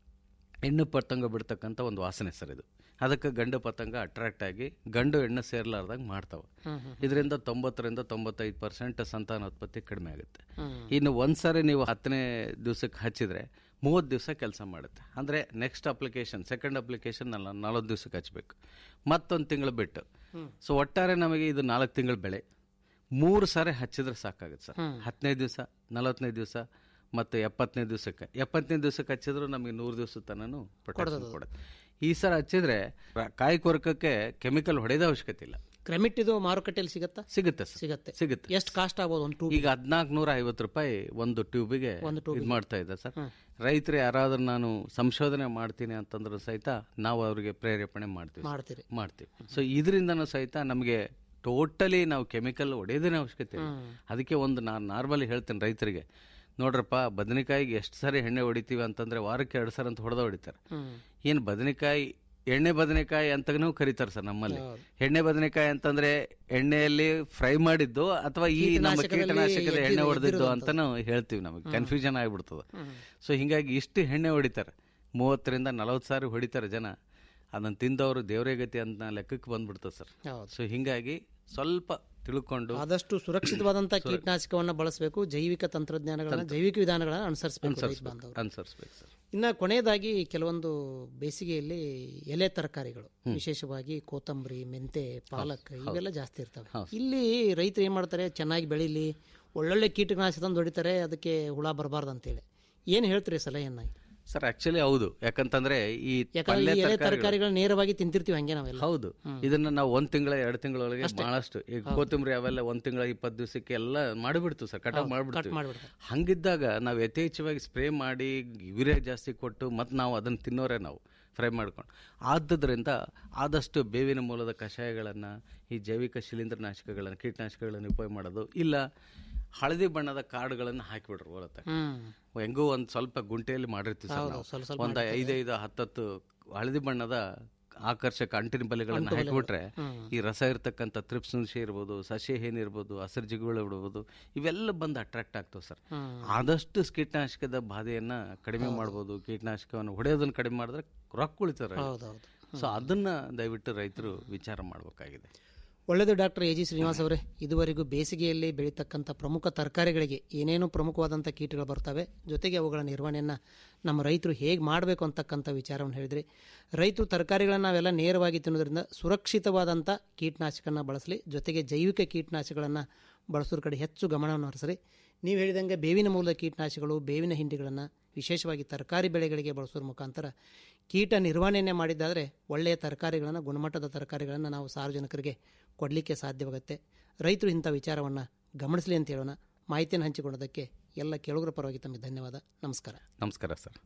ಹೆಣ್ಣು ಪತಂಗ ಬಿಡ್ತಕ್ಕಂಥ ಒಂದು ವಾಸನೆ ಸರ್ ಇದು ಅದಕ್ಕೆ ಗಂಡು ಪತಂಗ ಅಟ್ರಾಕ್ಟ್ ಆಗಿ ಗಂಡು ಹೆಣ್ಣು ಸೇರ್ಲಾರ್ದಂಗೆ ಮಾಡ್ತಾವೆ ಇದರಿಂದ ತೊಂಬತ್ತರಿಂದ ತೊಂಬತ್ತೈದು ಪರ್ಸೆಂಟ್ ಸಂತಾನೋತ್ಪತ್ತಿ ಕಡಿಮೆ ಆಗುತ್ತೆ ಇನ್ನು ಒಂದ್ಸರಿ ನೀವು ಹತ್ತನೇ ದಿವಸಕ್ಕೆ ಹಚ್ಚಿದ್ರೆ ಮೂವತ್ತು ದಿವಸ ಕೆಲಸ ಮಾಡುತ್ತೆ ಅಂದರೆ ನೆಕ್ಸ್ಟ್ ಅಪ್ಲಿಕೇಶನ್ ಸೆಕೆಂಡ್ ಅಪ್ಲಿಕೇಶನ್ ಅಲ್ಲ ನಲ್ವತ್ತು ದಿವಸಕ್ಕೆ ಹಚ್ಬೇಕು ಮತ್ತೊಂದು ತಿಂಗಳು ಬಿಟ್ಟು ಸೊ ಒಟ್ಟಾರೆ ನಮಗೆ ಇದು ನಾಲ್ಕು ತಿಂಗಳ ಬೆಳೆ ಮೂರು ಸಾರಿ ಹಚ್ಚಿದ್ರೆ ಸಾಕಾಗುತ್ತೆ ಸರ್ ಹತ್ತನೇ ದಿವಸ ನಲವತ್ತನೇ ದಿವಸ ಮತ್ತು ಎಪ್ಪತ್ತನೇ ದಿವಸಕ್ಕೆ ಎಪ್ಪತ್ತನೇ ದಿವಸಕ್ಕೆ ಹಚ್ಚಿದ್ರು ನಮಗೆ ನೂರು ದಿವಸ ತನೂ ಪ್ರೊಟೆಕ್ಷನ್ ಕೊಡುತ್ತೆ ಈ ಸರ ಹಚ್ಚಿದ್ರೆ ರ- ಕಾಯಿ ಕೊರಕಕ್ಕೆ ಕೆಮಿಕಲ್ ಹೊಡೆಯೋದೇ ಅವಶ್ಯಕತೆ ಇಲ್ಲ ಕ್ರೆಮಿಟ್ ಇದು ಮಾರುಕಟ್ಟೆಯಲ್ಲಿ ಸಿಗತ್ತಾ ಸಿಗುತ್ತೆ ಸರ್ ಸಿಗತ್ತೆ ಸಿಗುತ್ತೆ ಎಷ್ಟು ಕಾಸ್ಟ್ ಆಗ್ಬೋದು ಒಂದು ಟೂ ಈಗ ಹದಿನಾಲ್ಕು ನೂರ ಐವತ್ತು ರೂಪಾಯಿ ಒಂದು ಟ್ಯೂಬಿಗೆ ಒಂದು ಇದು ಮಾಡ್ತಾ ಇದೆ ಸರ್ ರೈತರು ಯಾರಾದ್ರೂ ನಾನು ಸಂಶೋಧನೆ ಮಾಡ್ತೀನಿ ಅಂತಂದ್ರೂ ಸಹಿತ ನಾವು ಅವರಿಗೆ ಪ್ರೇರೇಪಣೆ ಮಾಡ್ತೀವಿ ಮಾಡ್ತೀರಿ ಮಾಡ್ತೀವಿ ಸೊ ಇದರಿಂದನೂ ಸಹಿತ ನಮಗೆ ಟೋಟಲಿ ನಾವು ಕೆಮಿಕಲ್ ಹೊಡೆಯೋದೇನೆ ಅವಶ್ಯಕತೆ ಇಲ್ಲ ಅದಕ್ಕೆ ಒಂದು ನಾನು ನಾರ್ಮಲಿ ಹೇಳ್ತೇನೆ ರೈತರಿಗೆ ನೋಡ್ರಪ್ಪ ಬದನೆಕಾಯಿಗೆ ಎಷ್ಟು ಸಾರಿ ಎಣ್ಣೆ ಹೊಡಿತೀವಿ ಅಂತಂದ್ರೆ ವಾರಕ್ಕೆ ಎರಡು ಸಾರಿ ಅಂತ ಹೊಡೆದ ಹೊಡಿತಾರೆ ಏನು ಬದನೆಕಾಯಿ ಎಣ್ಣೆ ಬದನೆಕಾಯಿ ಅಂತನೂ ಕರೀತಾರೆ ಸರ್ ನಮ್ಮಲ್ಲಿ ಎಣ್ಣೆ ಬದನೆಕಾಯಿ ಅಂತಂದ್ರೆ ಎಣ್ಣೆಯಲ್ಲಿ ಫ್ರೈ ಮಾಡಿದ್ದು ಅಥವಾ ಈ ನಮ್ಮ ಕೀಟನಾಶಕದ ಎಣ್ಣೆ ಹೊಡೆದಿದ್ದು ಅಂತಾನು ಹೇಳ್ತೀವಿ ನಮಗೆ ಕನ್ಫ್ಯೂಷನ್ ಆಗಿಬಿಡ್ತದೆ ಸೊ ಹಿಂಗಾಗಿ ಇಷ್ಟು ಎಣ್ಣೆ ಹೊಡಿತಾರೆ ಮೂವತ್ತರಿಂದ ನಲವತ್ತು ಸಾರಿ ಹೊಡಿತಾರೆ ಜನ ಅದನ್ನ ತಿಂದವರು ದೇವರೇ ಗತಿ ಅಂತ ಲೆಕ್ಕಕ್ಕೆ ಬಂದ್ಬಿಡ್ತದೆ ಸರ್ ಹೌದು. ಸೊ ಹಿಂಗಾಗಿ ಸ್ವಲ್ಪ ತಿಳ್ಕೊಂಡು ಆದಷ್ಟು ಸುರಕ್ಷಿತವಾದಂತಹ ಕೀಟನಾಶಕವನ್ನ ಬಳಸಬೇಕು ಜೈವಿಕ ತಂತ್ರಜ್ಞಾನಗಳನ್ನ ಜೈವಿಕ ವಿಧಾನಗಳನ್ನ ಅನುಸರಿಸಬೇಕು ರೈತ ಬಾಂಧವರು ಅನುಸರಿಸ್ಬೇಕು ಸರ್ ಇನ್ನ ಕೊನೆಯದಾಗಿ ಕೆಲವೊಂದು ಬೇಸಿಗೆಯಲ್ಲಿ ಎಲೆ ತರಕಾರಿಗಳು ವಿಶೇಷವಾಗಿ ಕೊತ್ತಂಬರಿ ಮೆಂತೆ ಪಾಲಕ್ ಇವೆಲ್ಲ ಜಾಸ್ತಿ ಇರ್ತವೆ ಇಲ್ಲಿ ರೈತರು ಏನ್ ಮಾಡ್ತಾರೆ ಚೆನ್ನಾಗಿ ಬೆಳೀಲಿ ಒಳ್ಳೊಳ್ಳೆ ಕೀಟನಾಶಕ ತಂದು ಹೊಡಿತಾರೆ ಅದಕ್ಕೆ ಹುಳ ಬರಬಾರ್ದು ಅಂತೇಳಿ ಏನ್ ಹೇಳ್ತೀರಿ ಸಲಹೆಯನ್ನ ಸರ್ ಆಕ್ಚುಲಿ ಹೌದು ಯಾಕಂತಂದ್ರೆ ಈ ಯಾಕಂದ್ರೆ ಪಲ್ಯ ಈ ಎಲೆ ತರಕಾರಿಗಳು- ತರಕಾರಿಗಳು ನೇರವಾಗಿ ತಿಂತಿರ್ತೀವಿ ಹಂಗೆ ನಾವೆಲ್ಲ ಹೌದು ಇದನ್ನ ನಾವು ಒಂದ್ ತಿಂಗಳ ಎರಡು ತಿಂಗಳೊಳಗೆ ಬಹಳಷ್ಟು ಈಗ ಕೊತ್ತಂಬರಿ ಅವೆಲ್ಲ ಒಂದ್ ತಿಂಗಳ ಇಪ್ಪತ್ತು ದಿವಸಕ್ಕೆ ಎಲ್ಲ ಮಾಡಿಬಿಡ್ತು ಸರ್ ಕಟಾವ್ ಮಾಡ್ಬಿಡ್ತೀವಿ ಮಾಡ್ಬಿಡ್ತಾರೆ. ಹಂಗಿದ್ದಾಗ ನಾವು ಯಥೇಚ್ಛವಾಗಿ ಸ್ಪ್ರೇ ಮಾಡಿ ಯೂರಿಯಾ ಜಾಸ್ತಿ ಕೊಟ್ಟು ಮತ್ತೆ ನಾವು ಅದನ್ನ ತಿನ್ನೋರೆ ನಾವು ಫ್ರೈ ಮಾಡ್ಕೊಂಡು ಆದುದರಿಂದ ಆದಷ್ಟು ಬೇವಿನ ಮೂಲದ ಕಷಾಯಗಳನ್ನು ಈ ಜೈವಿಕ ಶಿಲೀಂಧ್ರನಾಶಕಗಳನ್ನು ಕೀಟನಾಶಕಗಳನ್ನು ಉಪಯೋಗ ಮಾಡೋದು ಇಲ್ಲ ಹಳದಿ ಬಣ್ಣದ ಕಾರ್ಡ್ಗಳನ್ನು ಹಾಕಿಬಿಡ್ರು ಹೊರತ ಹ್ಮ್ ಹೆಂಗೂ ಒಂದು ಸ್ವಲ್ಪ ಗುಂಟೆಯಲ್ಲಿ ಮಾಡಿರ್ತೀವಿ ಸರ್ ನಾವು. ಸ್ವಲ್ಪ ಸ್ವಲ್ಪ ಒಂದು ಐದೈದು ಹತ್ತತ್ತು ಹಳದಿ ಬಣ್ಣದ ಆಕರ್ಷಕ ಅಂಟಿನ ಬಲೆಗಳನ್ನು ಹಾಕಿಬಿಟ್ರೆ ಈ ರಸ ಇರ್ತಕ್ಕಂಥ ತ್ರಿಪ್ಸ್ ನುಸಿ ಇರ್ಬೋದು ಸಸ್ಯಹೇನ್ ಇರ್ಬೋದು ಹಸಿರು ಜಿಗುಳು ಇಡ್ಬೋದು ಇವೆಲ್ಲ ಬಂದು ಅಟ್ರಾಕ್ಟ್ ಆಗ್ತವೆ ಸರ್ ಆದಷ್ಟು ಕೀಟನಾಶಕದ ಬಾಧೆಯನ್ನ ಕಡಿಮೆ ಮಾಡ್ಬೋದು ಕೀಟನಾಶಕವನ್ನು ಹೊಡೆಯೋದನ್ನ ಕಡಿಮೆ ಮಾಡಿದ್ರೆ ರೊಕ್ಕ ಉಳಿತಾರೆ ಹೌದೌದು ಸೊ ಅದನ್ನ ದಯವಿಟ್ಟು ರೈತರು ವಿಚಾರ ಮಾಡಬೇಕಾಗಿದೆ ಒಳ್ಳೆಯದು ಡಾಕ್ಟರ್ ಎ ಜಿ ಶ್ರೀನಿವಾಸ್ ಅವರೇ ಇದುವರೆಗೂ ಬೇಸಿಗೆಯಲ್ಲಿ ಬೆಳೀತಕ್ಕಂಥ ಪ್ರಮುಖ ತರಕಾರಿಗಳಿಗೆ ಏನೇನು ಪ್ರಮುಖವಾದಂಥ ಕೀಟಗಳು ಬರ್ತವೆ ಜೊತೆಗೆ ಅವುಗಳ ನಿರ್ವಹಣೆಯನ್ನು ನಮ್ಮ ರೈತರು ಹೇಗೆ ಮಾಡಬೇಕು ಅಂತಕ್ಕಂಥ ವಿಚಾರವನ್ನು ಹೇಳಿದ್ರಿ ರೈತರು ತರಕಾರಿಗಳನ್ನು ನಾವೆಲ್ಲ ನೇರವಾಗಿ ತಿನ್ನೋದ್ರಿಂದ ಸುರಕ್ಷಿತವಾದಂಥ ಕೀಟನಾಶಕನ ಬಳಸಲಿ ಜೊತೆಗೆ ಜೈವಿಕ ಕೀಟನಾಶಕಗಳನ್ನು ಬಳಸೋದ್ರ ಕಡೆ ಹೆಚ್ಚು ಗಮನವನ್ನು ಹರಿಸಲಿ ನೀವು ಹೇಳಿದಂಗೆ ಬೇವಿನ ಮೂಲದ ಕೀಟನಾಶಕಗಳು ಬೇವಿನ ಹಿಂಡಿಗಳನ್ನು ವಿಶೇಷವಾಗಿ ತರಕಾರಿ ಬೆಳೆಗಳಿಗೆ ಬಳಸೋದ್ರ ಮುಖಾಂತರ ಕೀಟ ನಿರ್ವಹಣೆಯನ್ನೇ ಮಾಡಿದ್ದಾದರೆ ಒಳ್ಳೆಯ ತರಕಾರಿಗಳನ್ನು ಗುಣಮಟ್ಟದ ತರಕಾರಿಗಳನ್ನು ನಾವು ಸಾರ್ವಜನಿಕರಿಗೆ ಕೊಡಲಿಕ್ಕೆ ಸಾಧ್ಯವಾಗುತ್ತೆ ರೈತರು ಇಂಥ ವಿಚಾರವನ್ನು ಗಮನಿಸಲಿ ಅಂತ ಹೇಳೋಣ ಮಾಹಿತಿಯನ್ನು ಹಂಚಿಕೊಂಡದಕ್ಕೆ ಎಲ್ಲ ಕೇಳುಗರ ಪರವಾಗಿ ತಮಗೆ ಧನ್ಯವಾದ ನಮಸ್ಕಾರ ನಮಸ್ಕಾರ ಸರ್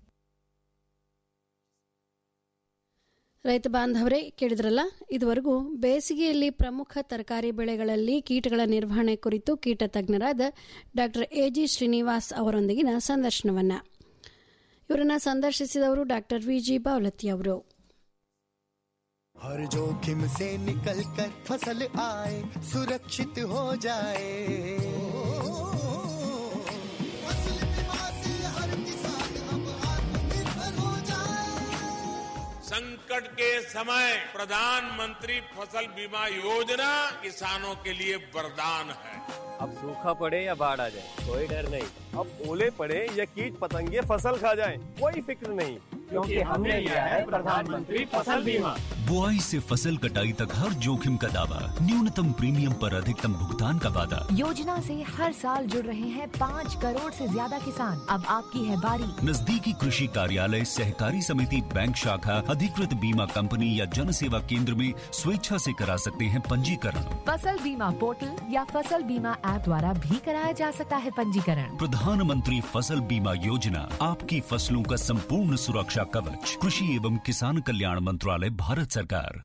ರೈತ ಬಾಂಧವರೇ ಕೇಳಿದ್ರಲ್ಲ ಇದುವರೆಗೂ ಬೇಸಿಗೆಯಲ್ಲಿ ಪ್ರಮುಖ ತರಕಾರಿ ಬೆಳೆಗಳಲ್ಲಿ ಕೀಟಗಳ ನಿರ್ವಹಣೆ ಕುರಿತು ಕೀಟ ತಜ್ಞರಾದ ಡಾಕ್ಟರ್ ಎ ಜಿ ಶ್ರೀನಿವಾಸ್ ಅವರೊಂದಿಗಿನ ಸಂದರ್ಶನವನ್ನ ಇವರನ್ನ ಸಂದರ್ಶಿಸಿದವರು ಡಾಕ್ಟರ್ ವಿ ಜಿ ಬಾವಲತಿ ಅವರು हर जोखिम से निकल कर फसल आए सुरक्षित हो जाए संकट के समय प्रधानमंत्री फसल बीमा योजना किसानों के लिए वरदान है अब सूखा पड़े या बाढ़ आ जाए कोई डर नहीं अब ओले पड़े या कीट पतंगे फसल खा जाए कोई फिक्र नहीं क्योंकि हमने लिया है प्रधानमंत्री फसल बीमा बुआई से फसल कटाई तक हर जोखिम का दावा न्यूनतम प्रीमियम पर अधिकतम भुगतान का वादा योजना से हर साल जुड़ रहे हैं पाँच करोड़ से ज्यादा किसान अब आपकी है बारी नजदीकी कृषि कार्यालय सहकारी समिति बैंक शाखा अधिकृत बीमा कंपनी या जन सेवा केंद्र में स्वेच्छा से करा सकते हैं पंजीकरण फसल बीमा पोर्टल या फसल बीमा ऐप द्वारा भी कराया जा सकता है पंजीकरण प्रधानमंत्री फसल बीमा योजना आपकी फसलों का संपूर्ण सुरक्षा कवच कृषि एवं किसान कल्याण मंत्रालय भारत सरकार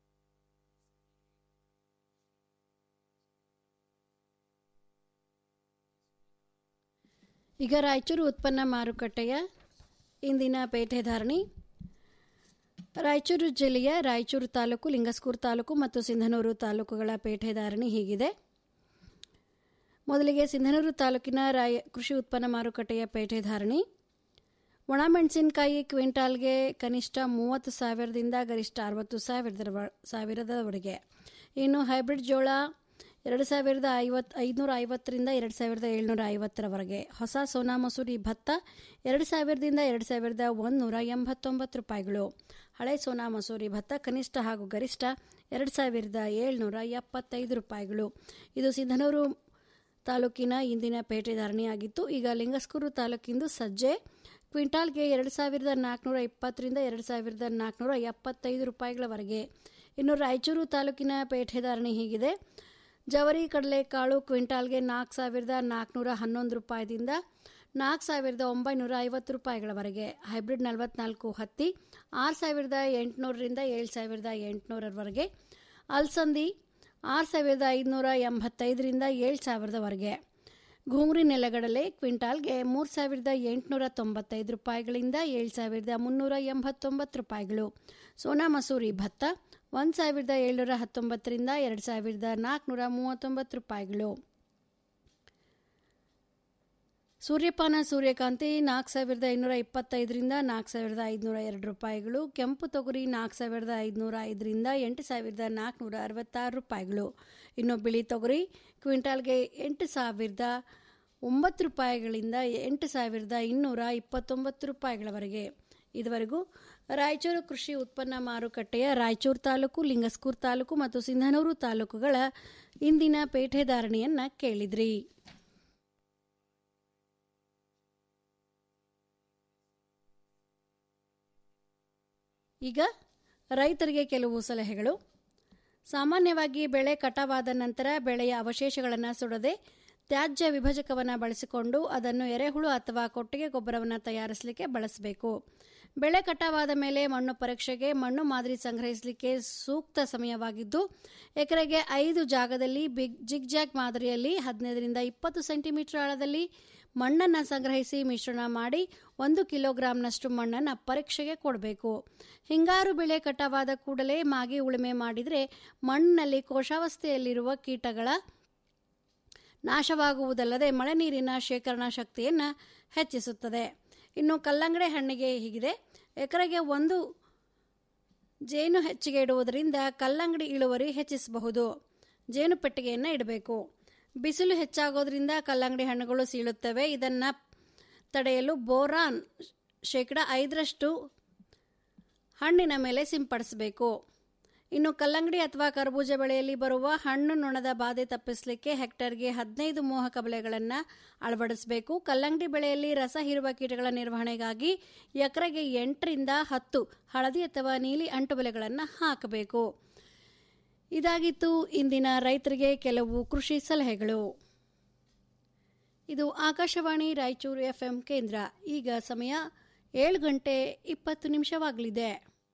ಈಗ ರಾಯಚೂರು ಉತ್ಪನ್ನ ಮಾರುಕಟ್ಟೆಯ ಇಂದಿನ ಪೇಟೆ ಧಾರಣಿ ರಾಯಚೂರು ಜಿಲ್ಲೆಯ ರಾಯಚೂರು ತಾಲೂಕು ಲಿಂಗಸ್ಕೂರು ತಾಲೂಕು ಮತ್ತು ಸಿಂಧನೂರು ತಾಲೂಕುಗಳ ಪೇಟೆ ಧಾರಣಿ ಹೀಗಿದೆ ಮೊದಲಿಗೆ ಸಿಂಧನೂರು ತಾಲೂಕಿನ ರಾಯ ಕೃಷಿ ಉತ್ಪನ್ನ ಮಾರುಕಟ್ಟೆಯ ಪೇಟೆ ಧಾರಣಿ ಒಣಮೆಣಸಿನಕಾಯಿ ಕ್ವಿಂಟಾಲ್ಗೆ ಕನಿಷ್ಠ ಮೂವತ್ತು ಸಾವಿರದಿಂದ ಗರಿಷ್ಠ ಅರವತ್ತು ಸಾವಿರದ ಸಾವಿರದವರೆಗೆ ಇನ್ನು ಹೈಬ್ರಿಡ್ ಜೋಳ ಎರಡು ಸಾವಿರದ ಐವತ್ತು ಐದುನೂರ ಐವತ್ತರಿಂದ ಎರಡು ಸಾವಿರದ ಏಳ್ನೂರ ಐವತ್ತರವರೆಗೆ ಹೊಸ ಸೋನಾ ಮಸೂರಿ ಭತ್ತ ಎರಡು ಸಾವಿರದಿಂದ ಎರಡು ಸಾವಿರದ ಒಂದುನೂರ ಎಂಬತ್ತೊಂಬತ್ತು ರೂಪಾಯಿಗಳು ಹಳೆ ಸೋನಾ ಮಸೂರಿ ಭತ್ತ ಕನಿಷ್ಠ ಹಾಗೂ ಗರಿಷ್ಠ ಎರಡು ಸಾವಿರದ ಏಳ್ನೂರ ಎಪ್ಪತ್ತೈದು ರೂಪಾಯಿಗಳು ಇದು ಸಿಂಧನೂರು ತಾಲೂಕಿನ ಇಂದಿನ ಪೇಟೆ ಧಾರಣೆಯಾಗಿತ್ತು ಈಗ ಲಿಂಗಸ್ಕೂರು ತಾಲೂಕಿಂದು ಸಜ್ಜೆ ಕ್ವಿಂಟಾಲ್ಗೆ ಎರಡು ಸಾವಿರದ ನಾಲ್ಕುನೂರ ಇಪ್ಪತ್ತರಿಂದ ಎರಡು ಸಾವಿರದ ನಾಲ್ಕುನೂರ ಎಪ್ಪತ್ತೈದು ರೂಪಾಯಿಗಳವರೆಗೆ ಇನ್ನು ರಾಯಚೂರು ತಾಲೂಕಿನ ಪೇಟೆ ಧಾರಣೆ ಹೀಗಿದೆ ಜವರಿ ಕಡಲೆಕಾಳು ಕ್ವಿಂಟಾಲ್ಗೆ ನಾಲ್ಕು ಸಾವಿರದ ನಾಲ್ಕುನೂರ ಹನ್ನೊಂದು ರೂಪಾಯಿದಿಂದ ನಾಲ್ಕು ಸಾವಿರದ ಒಂಬೈನೂರ ಐವತ್ತು ರೂಪಾಯಿಗಳವರೆಗೆ ಹೈಬ್ರಿಡ್ ನಲವತ್ನಾಲ್ಕು ಹತ್ತಿ ಆರು ಸಾವಿರದ ಎಂಟುನೂರರಿಂದ ಏಳು ಸಾವಿರದ ಎಂಟುನೂರರವರೆಗೆ ಅಲ್ಸಂದಿ ಆರು ಸಾವಿರದ ಐದುನೂರ ಎಂಬತ್ತೈದರಿಂದ ಏಳು ಸಾವಿರದವರೆಗೆ ಘೂಂಗ್ರಿ ನೆಲಗಡಲೆ ಕ್ವಿಂಟಾಲ್ಗೆ ಮೂರು ಸಾವಿರದ ಎಂಟುನೂರ ತೊಂಬತ್ತೈದು ರೂಪಾಯಿಗಳಿಂದ ಏಳು ಸಾವಿರದ ಮುನ್ನೂರ ಎಂಬತ್ತೊಂಬತ್ತು ರೂಪಾಯಿಗಳು ಸೋನಾ ಮಸೂರಿ ಭತ್ತ ಒಂದು ಸಾವಿರದ ಏಳ್ನೂರ ಹತ್ತೊಂಬತ್ತರಿಂದ ಎರಡು ಸಾವಿರದ ನಾಲ್ಕುನೂರ ಮೂವತ್ತೊಂಬತ್ತು ರೂಪಾಯಿಗಳು ಸೂರ್ಯಪಾನ ಸೂರ್ಯಕಾಂತಿ ನಾಲ್ಕು ಸಾವಿರದ ಐನೂರ ಇಪ್ಪತ್ತೈದರಿಂದ ನಾಲ್ಕು ಸಾವಿರದ ಐದುನೂರ ಎರಡು ರೂಪಾಯಿಗಳು ಕೆಂಪು ತೊಗರಿ ನಾಲ್ಕು ಸಾವಿರದ ಐದುನೂರ ಐದರಿಂದ ಎಂಟು ಸಾವಿರದ ನಾಲ್ಕುನೂರ ಅರವತ್ತಾರು ರೂಪಾಯಿಗಳು ಇನ್ನು ಬಿಳಿ ತೊಗರಿ ಕ್ವಿಂಟಾಲ್ಗೆ ಎಂಟು ಸಾವಿರದ ಒಂಬತ್ತು ರೂಪಾಯಿಗಳಿಂದ ಎಂಟು ಸಾವಿರದ ಇನ್ನೂರ ಇಪ್ಪತ್ತೊಂಬತ್ತು ರೂಪಾಯಿಗಳವರೆಗೆ ಇದುವರೆಗೂ ರಾಯಚೂರು ಕೃಷಿ ಉತ್ಪನ್ನ ಮಾರುಕಟ್ಟೆಯ ರಾಯಚೂರು ತಾಲೂಕು ಲಿಂಗಸ್ಕೂರು ತಾಲೂಕು ಮತ್ತು ಸಿಂಧನೂರು ತಾಲೂಕುಗಳ ಇಂದಿನ ಪೇಟೆ ಧಾರಣೆಯನ್ನು ಕೇಳಿದ್ರಿ ಈಗ ರೈತರಿಗೆ ಕೆಲವು ಸಲಹೆಗಳು ಸಾಮಾನ್ಯವಾಗಿ ಬೆಳೆ ಕಟಾವಾದ ನಂತರ ಬೆಳೆಯ ಅವಶೇಷಗಳನ್ನು ಸುಡದೆ ತ್ಯಾಜ್ಯ ವಿಭಜಕವನ್ನು ಬಳಸಿಕೊಂಡು ಅದನ್ನು ಎರೆಹುಳು ಅಥವಾ ಕೊಟ್ಟಿಗೆ ಗೊಬ್ಬರವನ್ನು ತಯಾರಿಸಲಿಕ್ಕೆ ಬಳಸಬೇಕು ಬೆಳೆ ಕಟಾವಾದ ಮೇಲೆ ಮಣ್ಣು ಪರೀಕ್ಷೆಗೆ ಮಣ್ಣು ಮಾದರಿ ಸಂಗ್ರಹಿಸಲಿಕ್ಕೆ ಸೂಕ್ತ ಸಮಯವಾಗಿದ್ದು ಎಕರೆಗೆ ಐದು ಜಾಗದಲ್ಲಿ ಬಿಗ್ ಜಿಗ್ ಜಾಗ್ ಮಾದರಿಯಲ್ಲಿ ಹದಿನೈದರಿಂದ ಇಪ್ಪತ್ತು ಸೆಂಟಿಮೀಟರ್ ಆಳದಲ್ಲಿ ಮಣ್ಣನ್ನು ಸಂಗ್ರಹಿಸಿ ಮಿಶ್ರಣ ಮಾಡಿ ಒಂದು ಕಿಲೋಗ್ರಾಂನಷ್ಟು ಮಣ್ಣನ್ನು ಪರೀಕ್ಷೆಗೆ ಕೊಡಬೇಕು ಹಿಂಗಾರು ಬೆಳೆ ಕಟಾವಾದ ಕೂಡಲೇ ಮಾಗಿ ಉಳುಮೆ ಮಾಡಿದರೆ ಮಣ್ಣಿನಲ್ಲಿ ಕೋಶಾವಸ್ಥೆಯಲ್ಲಿರುವ ಕೀಟಗಳ ನಾಶವಾಗುವುದಲ್ಲದೆ ಮಳೆ ನೀರಿನ ಶೇಖರಣಾ ಶಕ್ತಿಯನ್ನು ಹೆಚ್ಚಿಸುತ್ತದೆ ಇನ್ನು ಕಲ್ಲಂಗಡಿ ಹಣ್ಣಿಗೆ ಹೀಗಿದೆ ಎಕರೆಗೆ ಒಂದು ಜೇನು ಹೆಚ್ಚಿಗೆ ಇಡುವುದರಿಂದ ಕಲ್ಲಂಗಡಿ ಇಳುವರಿ ಹೆಚ್ಚಿಸಬಹುದು ಜೇನು ಪೆಟ್ಟಿಗೆಯನ್ನು ಇಡಬೇಕು ಬಿಸಿಲು ಹೆಚ್ಚಾಗೋದ್ರಿಂದ ಕಲ್ಲಂಗಡಿ ಹಣ್ಣುಗಳು ಸೀಳುತ್ತವೆ ಇದನ್ನು ತಡೆಯಲು ಬೋರಾನ್ ಶೇಕಡ ಐದರಷ್ಟು ಹಣ್ಣಿನ ಮೇಲೆ ಸಿಂಪಡಿಸಬೇಕು ಇನ್ನು ಕಲ್ಲಂಗಡಿ ಅಥವಾ ಕರ್ಬೂಜ ಬೆಳೆಯಲ್ಲಿ ಬರುವ ಹಣ್ಣು ನೊಣದ ಬಾಧೆ ತಪ್ಪಿಸಲಿಕ್ಕೆ ಹೆಕ್ಟರ್ಗೆ ಹದಿನೈದು ಮೋಹಕ ಬಲೆಗಳನ್ನು ಅಳವಡಿಸಬೇಕು ಕಲ್ಲಂಗಡಿ ಬೆಳೆಯಲ್ಲಿ ರಸ ಹೀರುವ ಕೀಟಗಳ ನಿರ್ವಹಣೆಗಾಗಿ ಎಕರೆಗೆ ಎಂಟರಿಂದ ಹತ್ತು ಹಳದಿ ಅಥವಾ ನೀಲಿ ಅಂಟು ಬಲೆಗಳನ್ನು ಹಾಕಬೇಕು ಇದಾಗಿತ್ತು ಇಂದಿನ ರೈತರಿಗೆ ಕೆಲವು ಕೃಷಿ ಸಲಹೆಗಳು ಇದು ಆಕಾಶವಾಣಿ ರಾಯಚೂರು ಎಫ್ಎಂ ಕೇಂದ್ರ ಈಗ ಸಮಯ ಏಳು ಗಂಟೆ ಇಪ್ಪತ್ತು ನಿಮಿಷವಾಗಲಿದೆ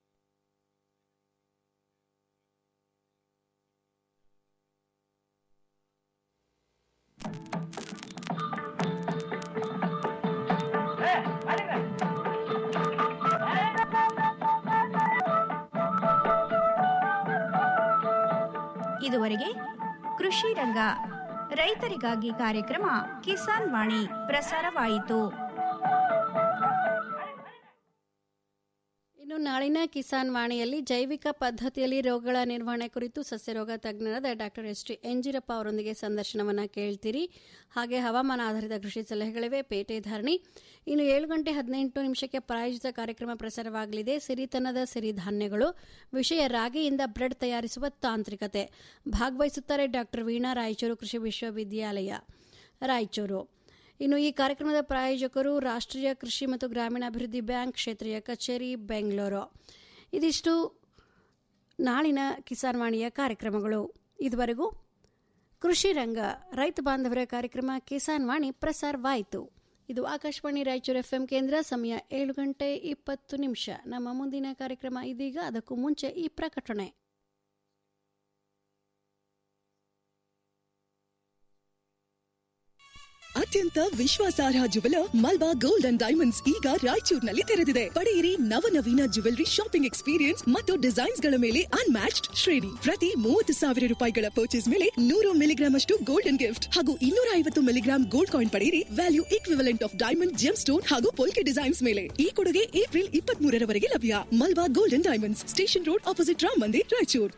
ಇದುವರೆಗೆ ಕೃಷಿ ರಂಗ ರೈತರಿಗಾಗಿ ಕಾರ್ಯಕ್ರಮ ಕಿಸಾನ್ ವಾಣಿ ಪ್ರಸಾರವಾಯಿತು ಇನ್ನು ನಾಳಿನ ಕಿಸಾನ್ ವಾಣಿಯಲ್ಲಿ ಜೈವಿಕ ಪದ್ಧತಿಯಲ್ಲಿ ರೋಗಗಳ ನಿರ್ವಹಣೆ ಕುರಿತು ಸಸ್ಯರೋಗ ತಜ್ಞರಾದ ಡಾಕ್ಟರ್ ಎಸ್ ಟಿ ಎಂಜಿರಪ್ಪ ಅವರೊಂದಿಗೆ ಸಂದರ್ಶನವನ್ನು ಕೇಳ್ತೀರಿ ಹಾಗೆ ಹವಾಮಾನ ಆಧಾರಿತ ಕೃಷಿ ಸಲಹೆಗಳಿವೆ ಪೇಟೆ ಧಾರಣಿ ಇನ್ನು ಏಳು ಗಂಟೆ ಹದಿನೆಂಟು ನಿಮಿಷಕ್ಕೆ ಪ್ರಾಯೋಜಿತ ಕಾರ್ಯಕ್ರಮ ಪ್ರಸಾರವಾಗಲಿದೆ ಸಿರಿತನದ ಸಿರಿಧಾನ್ಯಗಳು ವಿಷಯ ರಾಗಿಯಿಂದ ಬ್ರೆಡ್ ತಯಾರಿಸುವ ತಾಂತ್ರಿಕತೆ ಭಾಗವಹಿಸುತ್ತಾರೆ ಡಾಕ್ಟರ್ ವೀಣಾ ರಾಯಚೂರು ಕೃಷಿ ವಿಶ್ವವಿದ್ಯಾಲಯ ರಾಯಚೂರು ಇನ್ನು ಈ ಕಾರ್ಯಕ್ರಮದ ಪ್ರಾಯೋಜಕರು ರಾಷ್ಟ್ರೀಯ ಕೃಷಿ ಮತ್ತು ಗ್ರಾಮೀಣಾಭಿವೃದ್ಧಿ ಬ್ಯಾಂಕ್ ಕ್ಷೇತ್ರೀಯ ಕಚೇರಿ ಬೆಂಗಳೂರು ಇದಿಷ್ಟು ನಾಳಿನ ಕಿಸಾನ್ ವಾಣಿಯ ಕಾರ್ಯಕ್ರಮಗಳು ಇದುವರೆಗೂ ಕೃಷಿ ರಂಗ ರೈತ ಬಾಂಧವರ ಕಾರ್ಯಕ್ರಮ ಕಿಸಾನ್ ವಾಣಿ ಪ್ರಸಾರವಾಯಿತು ಇದು ಆಕಾಶವಾಣಿ ರಾಯಚೂರು ಎಫ್ಎಂ ಕೇಂದ್ರ ಸಮಯ ಏಳು ಗಂಟೆ ಇಪ್ಪತ್ತು ನಿಮಿಷ ನಮ್ಮ ಮುಂದಿನ ಕಾರ್ಯಕ್ರಮ ಇದೀಗ ಅದಕ್ಕೂ ಮುಂಚೆ ಈ ಪ್ರಕಟಣೆ ಅತ್ಯಂತ ವಿಶ್ವಾಸಾರ್ಹ jewel Malabar gold and diamonds ಈಗ ರಾಯಚೂರಿನಲ್ಲಿ ತೆರೆದಿದೆ ಪಡೆಯಿರಿ ನವನವೀನ ಜುವೆಲರಿ ಶಾಪಿಂಗ್ ಎಕ್ಸ್ಪೀರಿಯನ್ಸ್ ಮತ್ತು ಡಿಸೈನ್ಸ್ ಗಳ ಮೇಲೆ ಅನ್ಮ್ಯಾಚ್ಡ್ ಶ್ರೇಣಿ ಪ್ರತಿ ಮೂವತ್ತು ಸಾವಿರ ರೂಪಾಯಿಗಳ ಪರ್ಚೇಸ್ ಮೇಲೆ ನೂರು ಮಿಲಿಗ್ರಾಮ್ ಅಷ್ಟು ಗೋಲ್ಡನ್ ಗಿಫ್ಟ್ ಹಾಗೂ ಇನ್ನೂರ ಐವತ್ತು ಮಿಲಿಗ್ರಾಮ್ ಗೋಲ್ಡ್ ಕಾಯಿನ್ ಪಡೆಯಿರಿ value equivalent of diamond gemstone ಹಾಗೂ ಪೊಲ್ಕೆ ಡಿಸೈನ್ಸ್ ಮೇಲೆ ಈ ಕೊಡುಗೆ ಏಪ್ರಿಲ್ ಇಪ್ಪತ್ತ್ ಮೂರರವರೆಗೆ ಲಭ್ಯ Malabar golden diamonds station road opposite Ram Mandir Raichur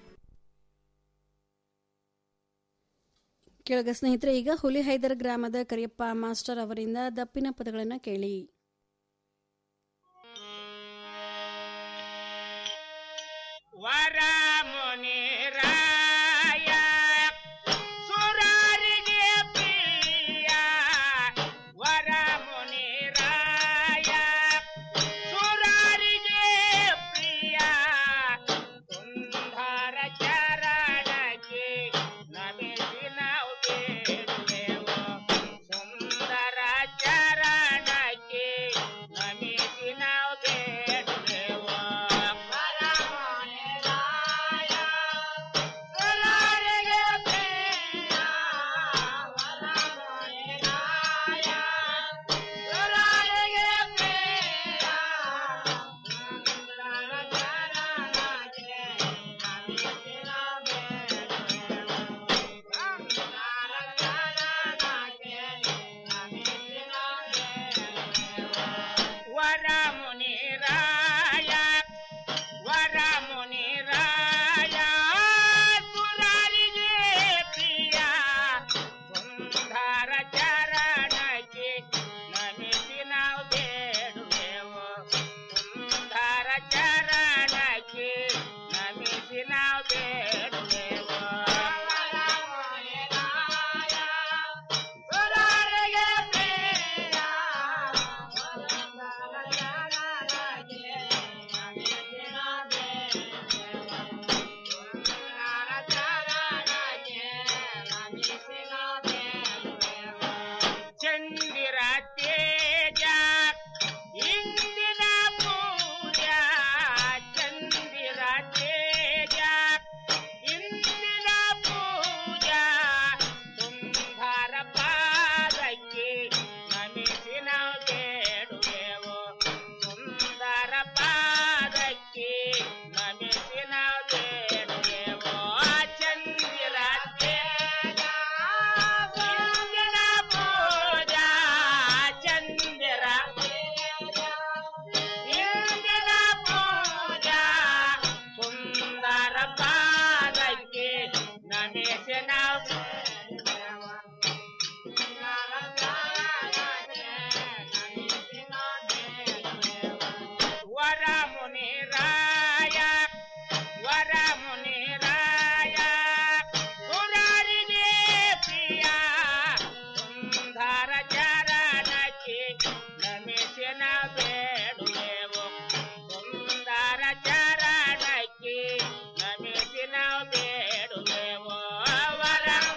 ಕೆಳಗ ಸ್ನೇಹಿತರೆ ಈಗ ಹುಲಿಹೈದರ್ ಗ್ರಾಮದ ಕರಿಯಪ್ಪ ಮಾಸ್ಟರ್ ಅವರಿಂದ ದಪ್ಪಿನ ಪದಗಳನ್ನು ಕೇಳಿ ವರ ಮುನಿರಾಯ ಸುರಾರಿಗೆ ಪ್ರಿಯ ವರ ಮುನಿರಾಯ ಸುರಾರಿಗೆ ಪ್ರಿಯ ಸುಂದರ ಚರಣಕ್ಕೆ ನಮಿಸಿ ನಾವು ಬೇಡುವೆವು ಸುಂದರ ಚರಣಕ್ಕೆ ನಮಿಸಿ ನಾವು ಬೇಡುವೆವು ವರ ಮುನಿರಾಯ ಸುರಾರಿಗೆ ಪ್ರಿಯ ವರ ಮುನಿರಾಯ ಸುರಾರಿಗೆ ಪ್ರಿಯ ವರ ಮುನಿರಾಯ ವರ ಮುನಿರಾಯ ಸುರಾರಿಗೆ ಪ್ರಿಯ ಸುಂದರ ಚರಣಕ್ಕೆ ನಮಿಸಿ ನಾವು ಬೇಡುವೆವು ಸುಂದರ ಚರಣಕ್ಕೆ ನಮಿಸಿ ನಾವು ಬೇಡುವೆವು ವರ ಮುನಿರಾಯ ಸುರಾರಿಗೆ ಪ್ರಿಯ ಚಂದಿರ ತೇಜ ಇಂದಿನ ಪೂಜ ಚಂದಿರ ತೇಜ ಇಂದಿನ ಪೂಜ ಸುಂದರ ಪಾದಕ್ಕೆ ನಮಿಸಿ ನಾವು ಬೇಡುವೆವು ಸುಂದರ ಪಾದಕ್ಕೆ ನಮಿಸಿ ನಾವು ಬೇಡುವೆವು ಚಂದಿರ ತೇಜ ಇಂದಿನ ಪೂಜ ಚಂದಿರ ಇಂದಿನ ಪೂಜ ಸುಂದರ ಪಾದಕ್ಕೆ ನಮಿಸಿ ನಾವು ವರ ಮುನಿರಾಯ ವರ ಮುನಿರಾಯ ಸುರಾರಿಗೆ ಪ್ರಿಯ ಸುಂದರ ಚರಣಕ್ಕೆ ನಮಿಸಿ ನಾವು ಬೇಡುವೆವು ಸುಂದರ ಚರಣಕ್ಕೆ ನಮಿಸಿ ನಾವು ಬೇಡುವೆವು ವರ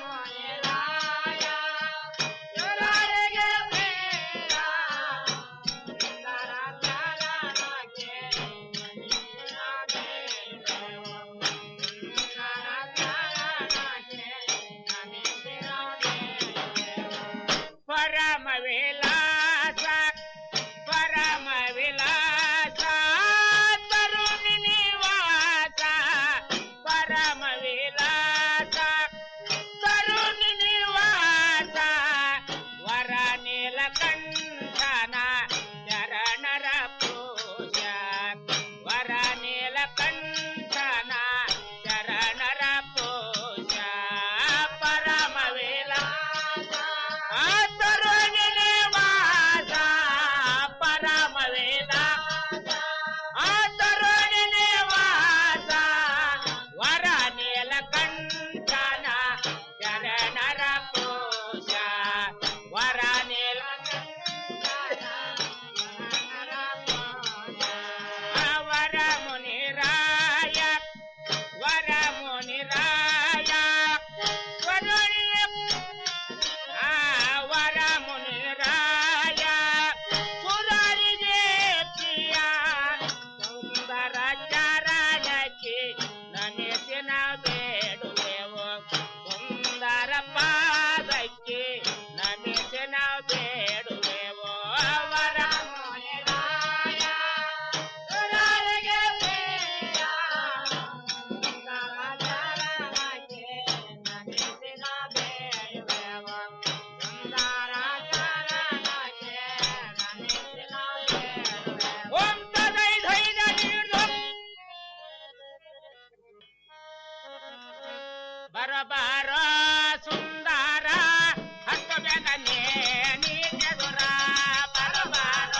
ಬರಬಾರ ಸುಂದರ ಹತ್ತು ಬೇಗನೆ ನೀ ಚದುರ ಬರಬಾರ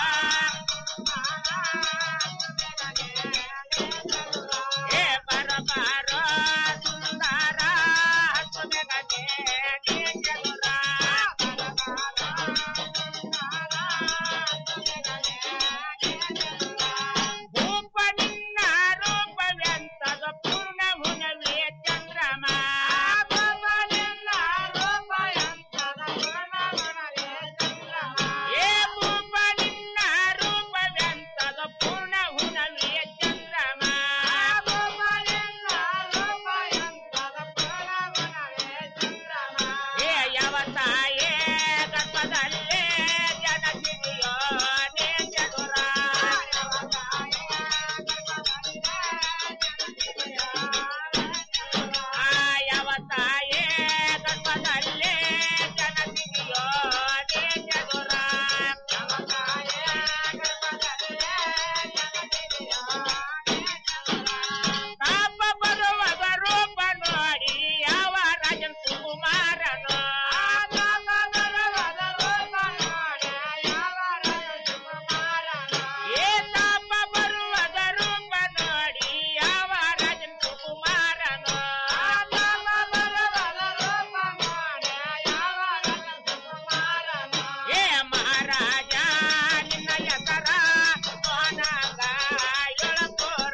ಏ ಬರಬಾರ ಸುಂದರ ಹತ್ತು ಬೇಗನೆ ನೀ ಚದುರ ರೂಪ ನಿನ್ನ ರೂಪವೆಂತದ ಪೂರ್ಣ ಹುನವೇ ಚಂದ್ರಮ ರೂಪ ನಿನ್ನ ರೂಪ ಎಂತದ ಪೂರ್ಣ ಹುನವೇ ಚಂದ್ರಮ ಏ ರೂಪ ನಿನ್ನ ರೂಪವೆಂತದ ಪೂರ್ಣ ಹುನವೇ ಚಂದ್ರಮ ರೂಪ ನಿನ್ನ ರೂಪ ಎಂತದ ಪೂರ್ಣ ಹುನವೇ ಚಂದ್ರಮ ಏ ಯವತಾಯೇ ಗರ್ಭದಲ್ಲೇ ಜನಸಿದೆಯೋ ನೇ ಚದುರ ಆಯವತಾಯೇ ಗರ್ಭದಲ್ಲೇ ಜನಸಿದೆಯೋ ನೇ ಚದುರ ಪಾಪ ಬರುವದ ರೂಪ ನೋಡಿ ಯಾವ ರಾಜನ್ ಸುಕುಮಾರನು ಏ ತಾಪ ಬರುವದ ರೂಪ ನೋಡಿ ಯಾವ ರಾಜನ್ ಸುಕುಮಾರನು ಏ ಮಹಾರಾಜ ನಿನ್ನ ಹೆಸರ ಮೋಹನಾಗ ಎಳಪುರ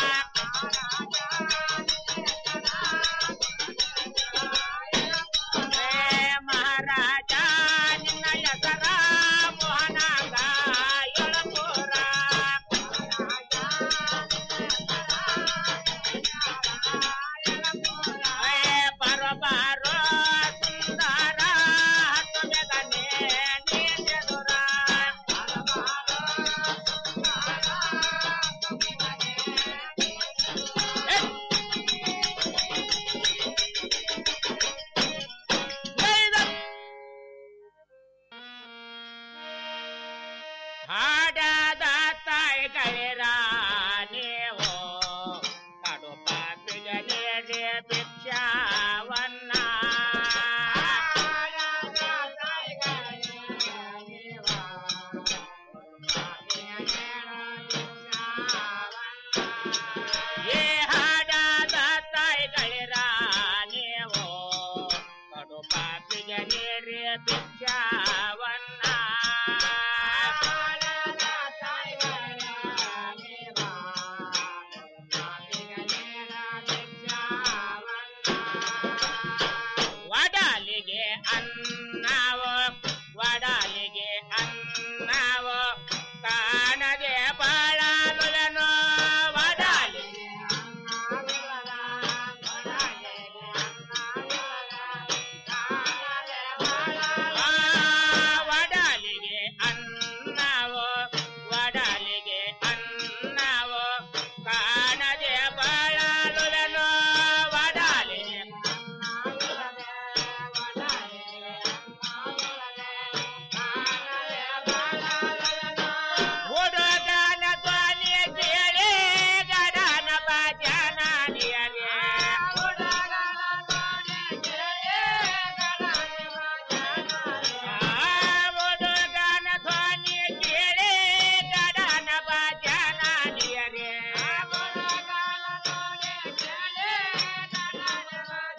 ಏ ಮಹಾರಾಜ ನಿನ್ನ ಹೆಸರ ಮೋಹನಾಗ ಎಳಪುರ ಏ ಬರೋ ಬಾರೋ ಸುಂದರ ಹತ್ತು ಬೇಗನೆ ನೀ ಚದುರ ಹಾಡಾದ ತಾಯಿಗಳಿರ ನೀವು ಕಡು ಪಾಪಿಗನೇ ಭಿಕ್ಷಾವನ್ನ ಏ ಹಾಡಾದ ತಾಯಿಗಳಿರ ನೀವು ಕಡು ಪಾಪಿಗನೇ ಭಿಕ್ಷಾವನ್ನ